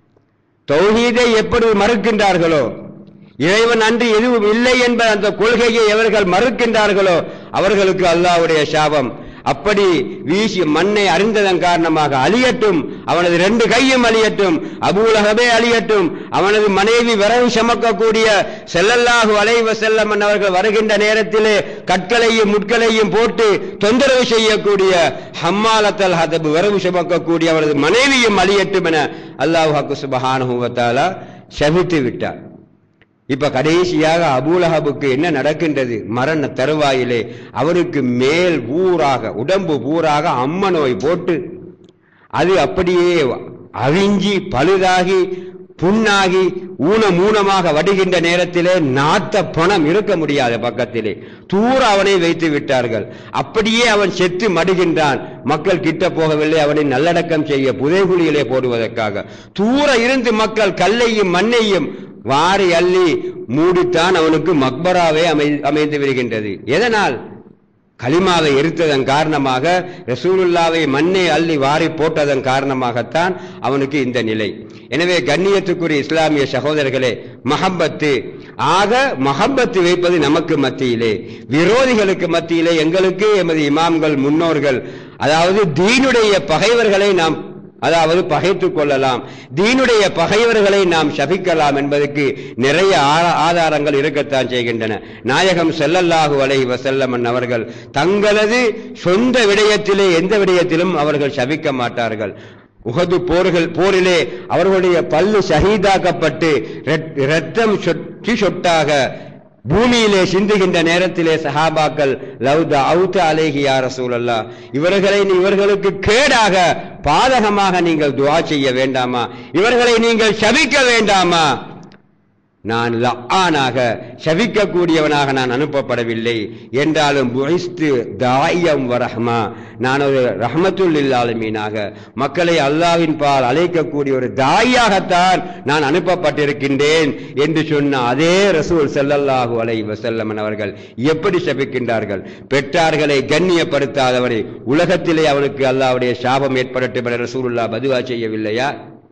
தௌஹீதை எப்படி மறுக்கின்றார்களோ இறைவன் அன்று எதுவும் இல்லை என்ற அந்த கொள்கையை எவர்கள் மறுக்கின்றார்களோ அவர்களுக்கு அல்லாஹ்வுடைய சாபம் அப்படி வீசி மண்ணை அறிந்ததன் காரணமாக அழியட்டும் அவனது ரெண்டு கையும் அழியட்டும் அபூலகவே அழியட்டும் அவனது மனைவி விரவு சுமக்கக்கூடிய செல்லல்லாஹு அலைவ செல்லம் அவர்கள் வருகின்ற நேரத்திலே கற்களையும் முட்களையும் போட்டு தொந்தரவு செய்யக்கூடிய ஹம்மாலத்தல் ஹதபு விரவு சுமக்கக்கூடிய அவரது மனைவியும் அழியட்டும் என அல்லாஹ் ஹக்கு சுபஹானஹு வ தஆலா சபித்து விட்டார் இப்ப கடைசியாக அபூலஹபுக்கு என்ன நடக்கின்றது மரண தருவாயிலே அவருக்கு மேல் பூராக உடம்பு பூராக அம்ம நோய் போட்டு அது அப்படியே அவிஞ்சி பழுதாகி புண்ணாகி ஊனம் ஊனமாக வடுகின்ற நேரத்திலே நாத்த பணம் இருக்க முடியாத பக்கத்திலே தூர அவனை வைத்து விட்டார்கள் அப்படியே அவன் செத்து மடுகின்றான் மக்கள் கிட்ட போகவில்லை அவனை நல்லடக்கம் செய்ய புதைகுழியிலே போடுவதற்காக தூர இருந்து மக்கள் கல்லையும் மண்ணையும் வாரி அள்ளி மூடித்தான் அவனுக்கு மக்பராவே அமை அமைந்து விடுகின்றது எதனால் கலிமாவை எரித்ததன் காரணமாக ரசூலுல்லாவை மண்ணை அள்ளி வாரி போட்டதன் காரணமாகத்தான் அவனுக்கு இந்த நிலை எனவே கண்ணியத்துக்குரிய இஸ்லாமிய சகோதரர்களே மஹப்பத்து ஆக மஹப்பத்து வைப்பது நமக்கு மத்தியிலே விரோதிகளுக்கு மத்தியிலே எங்களுக்கு எமது இமாம்கள் முன்னோர்கள் அதாவது தீனுடைய பகைவர்களை நாம் அதாவது பகைத்துக் கொள்ளலாம் தீனுடைய பகைவர்களை நாம் சபிக்கலாம் என்பதற்கு நிறைய ஆ- ஆதாரங்கள் இருக்கத்தான் செய்கின்றன நாயகம் ஸல்லல்லாஹு அலைஹி வஸல்லம் அவர்கள் தங்களது சொந்த விடயத்திலே எந்த விடயத்திலும் அவர்கள் சபிக்க மாட்டார்கள் உகது போர்கள் போரிலே அவர்களுடைய பல்லு ஷஹீதாக்கப்பட்டு இரத்- இரத்தம் சொட்டி சொட்டாக பூமியிலே சிந்துகின்ற நேரத்திலே சஹாபாக்கள் லவ்த அவுத்த அலேஹி யா ரசூலல்லா இவர்களை நீ- இவர்களுக்கு கேடாக பாதகமாக நீங்கள் துஆ செய்ய வேண்டாமா இவர்களை நீங்கள் சபிக்க வேண்டாமா நான் லஆனாக சபிக்கக்கூடியவனாக நான் அனுப்பப்படவில்லை என்றாலும் புஇஸ்து தாயம் வரஹ்மா நான் ஒரு ரஹ்மத்துல் ஆலமீனாக மக்களை அல்லாஹ்வின் பால் அழைக்கக்கூடிய ஒரு தாயாகத்தான் நான் அனுப்பப்பட்டிருக்கின்றேன் என்று சொன்ன அதே ரசூல் ஸல்லல்லாஹு அலைஹி வஸல்லம் அவர்கள் எப்படி சபிக்கின்றார்கள் பெற்றார்களை கண்ணியப்படுத்தாதவனை உலகத்திலே அவனுக்கு அல்லாஹ்வுடைய சாபம் ஏற்படட்டும் என ரசூலுல்லாஹ் பதுவா செய்யவில்லையா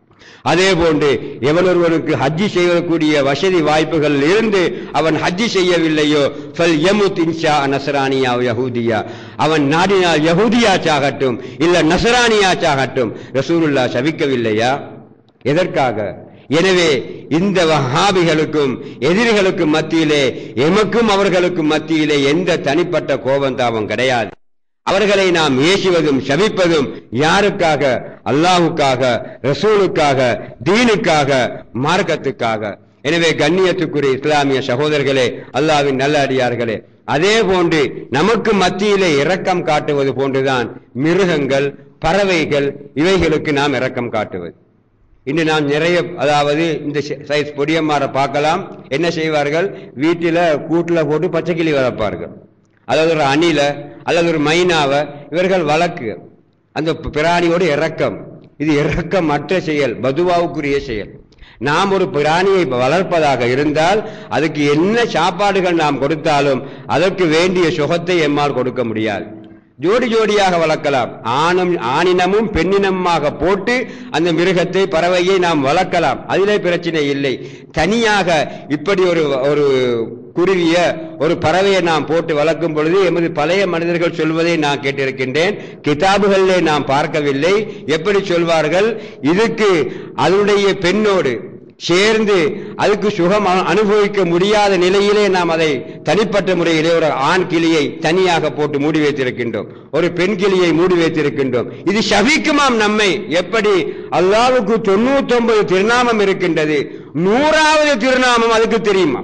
அதே போன்று எவன் ஒருவனுக்கு ஹஜ்ஜி செய்யக்கூடிய வசதி வாய்ப்புகள் இருந்து அவன் ஹஜ்ஜி செய்யவில்லையோ ஃபல் யமுத் இன்ஷா நசரானியா யஹூதியா அவன் நாடினால் யஹூதியா சாகட்டும் இல்ல நசரானியா சாகட்டும் ரசூலுல்லாஹ் சபிக்கவில்லையா எதற்காக எனவே இந்த வஹாபிகளுக்கும் எதிரிகளுக்கும் மத்தியிலே எமக்கும் அவர்களுக்கும் மத்தியிலே எந்த தனிப்பட்ட கோபம் தாபம் கிடையாது அவர்களை நாம் ஏசுவதும் சபிப்பதும் யாருக்காக அல்லாஹுக்காக ரசூலுக்காக தீனுக்காக மார்க்கத்துக்காக எனவே கண்ணியத்துக்குரிய இஸ்லாமிய சகோதரர்களே அல்லாஹ்வின் நல்ல அடியார்களே அதே போன்று நமக்கு மத்தியிலே இரக்கம் காட்டுவது போன்றுதான் மிருகங்கள் பறவைகள் இவைகளுக்கு நாம் இரக்கம் காட்டுவது இன்று நாம் நிறைய அதாவது இந்த சைஸ் பொடியம்மாரை பார்க்கலாம் என்ன செய்வார்கள் வீட்டில கூட்டுல போட்டு பச்சைக்கிளி வளர்ப்பார்கள் அதாவது ஒரு அணில அல்லது ஒரு மைனாவை இவர்கள் வழக்கு அந்த பிராணியோடு இரக்கம் இது இரக்கமற்ற செயல் பதுவாவுக்குரிய செயல் நாம் ஒரு பிராணியை வளர்ப்பதாக இருந்தால் அதுக்கு என்ன சாப்பாடுகள் நாம் கொடுத்தாலும் அதற்கு வேண்டிய சுகத்தை எம்மால் கொடுக்க முடியாது ஜோடி ஜோடியாக வளர்க்கலாம் ஆணும் ஆணினமும் பெண்ணினமாக போட்டு அந்த மிருகத்தை பறவையை நாம் வளர்க்கலாம் அதிலே பிரச்சனை இல்லை தனியாக இப்படி ஒரு ஒரு குருவிய ஒரு பறவையை நாம் போட்டு வளர்க்கும் பொழுது எமது பழைய மனிதர்கள் சொல்வதை நான் கேட்டிருக்கின்றேன் கிதாபுகளிலே நாம் பார்க்கவில்லை எப்படி சொல்வார்கள் இதுக்கு அதனுடைய பெண்ணோடு சேர்ந்து அதுக்கு சுகம் அனு- அனுபவிக்க முடியாத நிலையிலே நாம் அதை தனிப்பட்ட முறையிலே ஒரு ஆண் கிளியை தனியாக போட்டு மூடி வைத்திருக்கின்றோம் ஒரு பெண் கிளியை மூடி வைத்திருக்கின்றோம் இது ஷபிக்குமாம் நம்மை எப்படி அல்லாவுக்கு தொண்ணூத்தி ஒன்பது திருநாமம் இருக்கின்றது நூறாவது திருநாமம் அதுக்கு தெரியுமா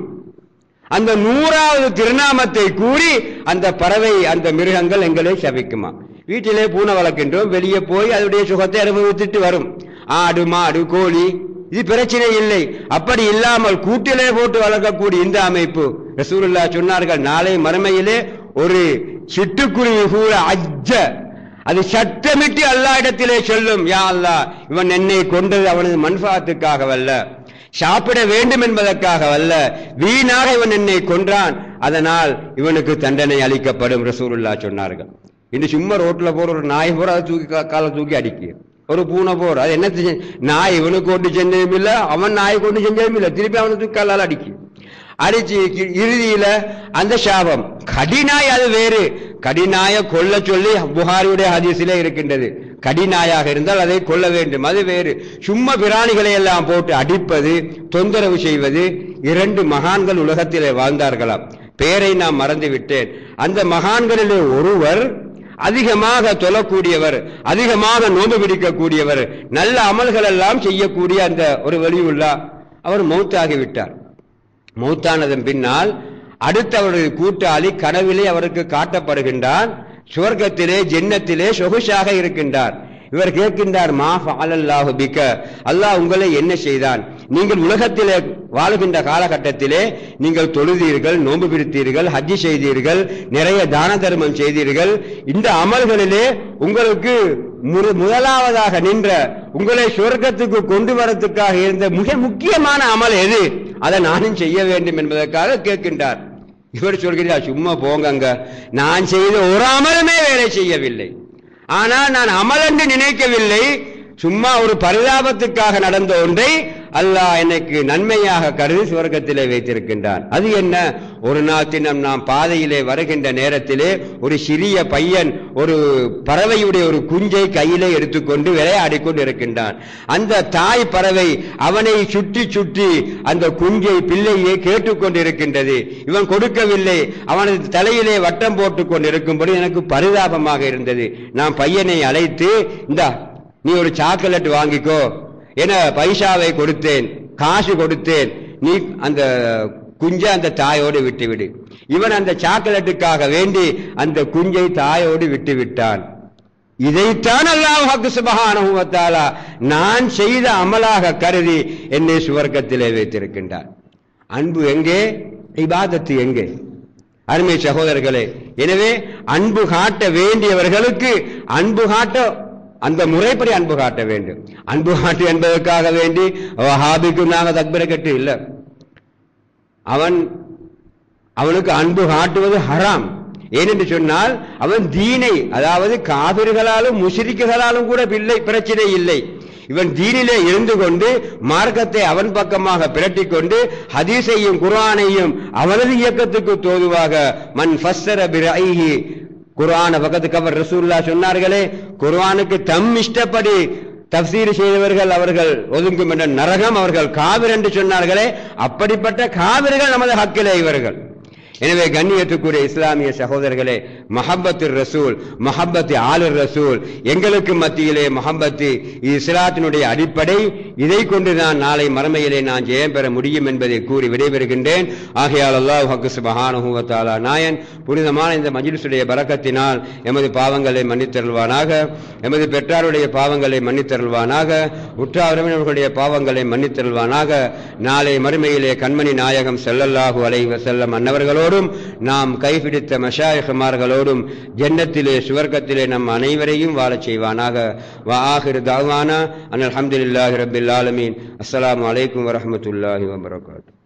அந்த நூறாவது திருநாமத்தை கூறி அந்த பறவை அந்த மிருகங்கள் எங்களை சபிக்குமா வீட்டிலே பூனை வளர்க்கின்றோம் வெளியே போய் அதனுடைய சுகத்தை அனுபவித்துட்டு வரும் ஆடு மாடு கோழி இது பிரச்சனை இல்லை அப்படி இல்லாமல் கூட்டிலே போட்டு வளர்க்கக்கூடிய இந்த அமைப்பு ரசூலுல்லாஹ் சொன்னார்கள் நாளை மறுமையிலே ஒரு சிட்டுக்குருவி கூட அஜ்ஜ அது சத்தமிட்டு அல்லா இடத்திலே சொல்லும் யா அல்லாஹ் இவன் என்னை கொண்டது அவனது மன்பாத்துக்காகவல்ல சாப்பிட வேண்டும் என்பதற்காகவல்ல வீணாக இவன் என்னை கொன்றான் அதனால் இவனுக்கு தண்டனை அளிக்கப்படும் ரசூலுல்லாஹ் சொன்னார்கள் இன்று சும்மா ரோட்ல போற ஒரு நாய் போற அதை தூக்கி கா- காலை தூக்கி அடிக்கு ஒரு பூனை போற அது என்ன செஞ்ச- நாய் இவனுக்கு கொண்டு செஞ்சதும் இல்ல அவன் நாய் கொண்டு செஞ்சதும் இல்ல திருப்பி அவனை தூக்கி காலால் அடிக்கு அடிச்சு கி- இறுதியில அந்த சாபம் கடிநாய் அது வேறு கடிநாய கொல்ல சொல்லி புகாரியுடைய ஹதீஸிலே இருக்கின்றது கடிநாயாக இருந்தால் அதை கொல்ல வேண்டும் அது வேறு சும்மா பிராணிகளை எல்லாம் போட்டு அடிப்பது தொந்தரவு செய்வது இரண்டு மகான்கள் உலகத்திலே வாழ்ந்தார்களாம் பெயரை நான் மறந்து விட்டேன் அந்த மகான்களிலே ஒருவர் அதிகமாக தொழக்கூடியவர் அதிகமாக நோன்பு பிடிக்கக்கூடியவர் நல்ல அமல்கள் எல்லாம் செய்யக்கூடிய அந்த ஒரு வெளியுள்ளா அவர் மௌத்தாகி விட்டார் மௌத்தானதன் பின்னால் அடுத்த அவரது கூட்டாளி கனவிலே அவருக்கு காட்டப்படுகின்றார் சுவர்க்கத்திலே ஜென்னத்திலே சொகுஷாக இருக்கின்றார் இவர் கேட்கின்றார் மா ஃபாலல்லாஹு பிக்க அல்லாஹ் உங்களை என்ன செய்தான் நீங்கள் உலகத்திலே வாழுகின்ற காலகட்டத்திலே நீங்கள் தொழுதீர்கள் நோன்பு பிடித்தீர்கள் ஹஜ்ஜி செய்தீர்கள் நிறைய தான தர்மம் செய்தீர்கள் இந்த அமல்களிலே உங்களுக்கு மு- முதலாவதாக நின்ற உங்களை சொர்க்கத்துக்கு கொண்டு வரத்துக்காக இருந்த மிக முக்கியமான அமல் எது அதை நானும் செய்ய வேண்டும் என்பதற்காக கேட்கின்றார் இவர் சொல்கிறார் சும்மா போங்கங்க நான் செய்த ஒரு அமலுமே வேலை செய்யவில்லை ஆனால் நான் அமல் என்று நினைக்கவில்லை சும்மா ஒரு பரிதாபத்துக்காக நடந்த ஒன்றை அல்லாஹ் எனக்கு நன்மையாக கருதி சுவர்க்கத்திலே வைத்திருக்கின்றான் அது என்ன ஒரு நாள் தினம் நாம் பாதையிலே வருகின்ற நேரத்திலே ஒரு சிறிய பையன் ஒரு பறவையுடைய ஒரு குஞ்சை கையிலே எடுத்துக்கொண்டு விளையாடிக் கொண்டு இருக்கின்றான் அந்த தாய் பறவை அவனை சுற்றி சுற்றி அந்த குஞ்சை பிள்ளையை கேட்டுக்கொண்டிருக்கின்றது இவன் கொடுக்கவில்லை அவனது தலையிலே வட்டம் போட்டுக் கொண்டிருக்கும்படி எனக்கு பரிதாபமாக இருந்தது நான் பையனை அழைத்து இந்தா நீ ஒரு சாக்லேட் வாங்கிக்கோ என பைசாவை கொடுத்தேன் காசு கொடுத்தேன் நீ அந்த குஞ்சை அந்த தாயோடு விட்டுவிடு இவன் அந்த சாக்லேட்டுக்காக வேண்டி அந்த குஞ்சை தாயோடு விட்டு விட்டான் இதைத்தான் அல்லாஹ் சுபஹானஹு வ தஆலா நான் செய்த அமலாக கருதி என்னை சுவர்க்கத்திலே வைத்திருக்கின்றான் அன்பு எங்கே இபாதத்து எங்கே அருமை சகோதரர்களே எனவே அன்பு காட்ட வேண்டியவர்களுக்கு அன்பு காட்ட அந்த முறைப்படி அன்பு காட்ட வேண்டும் அன்பு காட்டு என்பதற்காக வேண்டி வஹாபிக்கு நாங்கள் தக்பிர கட்டு இல்லை அவன் அவனுக்கு அன்பு காட்டுவது ஹராம் ஏனென்று சொன்னால் அவன் தீனை அதாவது காவிர்களாலும் முஷிரிக்குகளாலும் கூட இல்லை பிரச்சனை இல்லை இவன் தீனிலே இருந்து கொண்டு மார்க்கத்தை அவன் பக்கமாக பிரட்டிக் கொண்டு ஹதீஸையும் குர்ஆனையும் அவனது இயக்கத்துக்கு தோதுவாக மன் ஃபஸ்ஸர பிரைஹி குர்ஆன பக்கத்துக்கு அவர் ரசூல்லா சொன்னார்களே குர்ஆனுக்கு தம் இஷ்டப்படி தப்சீர் செய்தவர்கள் அவர்கள் ஒதுங்கும் என்ற நரகம் அவர்கள் காவிர் என்று சொன்னார்களே அப்படிப்பட்ட காவிர்கள் நமது ஹக்கிலே இவர்கள் எனவே கண்ணியத்துக்குரிய இஸ்லாமிய சகோதரர்களே மஹப்பத்து ரசூல் மஹப்பத்து ஆளுர் ரசூல் எங்களுக்கு மத்தியிலே மஹப்பத்து இது இஸ்லாத்தினுடைய அடிப்படை இதை கொண்டு நான் நாளை மறுமையிலே நான் ஜெயம் பெற முடியும் என்பதை கூறி விடைபெறுகின்றேன் ஆகையால் அல்லாஹ் ஹக்கு சுபஹானஹு வ தஆலா நாயன் புனிதமான இந்த மஜ்லிஸுடைய பரக்கத்தினால் எமது பாவங்களை மன்னித்தருள்வானாக எமது பெற்றாருடைய பாவங்களை மன்னித்தருள்வானாக உற்றார் உறவினர்களுடைய பாவங்களை மன்னித்தருள்வானாக நாளை மறுமையிலே கண்மணி நாயகம் ஸல்லல்லாஹு அலைஹி வஸல்லம் அன்னவர்களோடும் நாம் கைபிடித்த மஷாயிகுமார்களோடும் ஜன்னத்திலே சுவர்க்கத்திலே நம் அனைவரையும் வாழச் செய்வானாக வா ஆஹிர் தாவானா அன் அல்ஹம்துலில்லாஹி ரப்பில் ஆலமீன் அஸ்ஸலாமு அலைக்கும் வரஹ்மத்துல்லாஹி வபரகாத்துஹு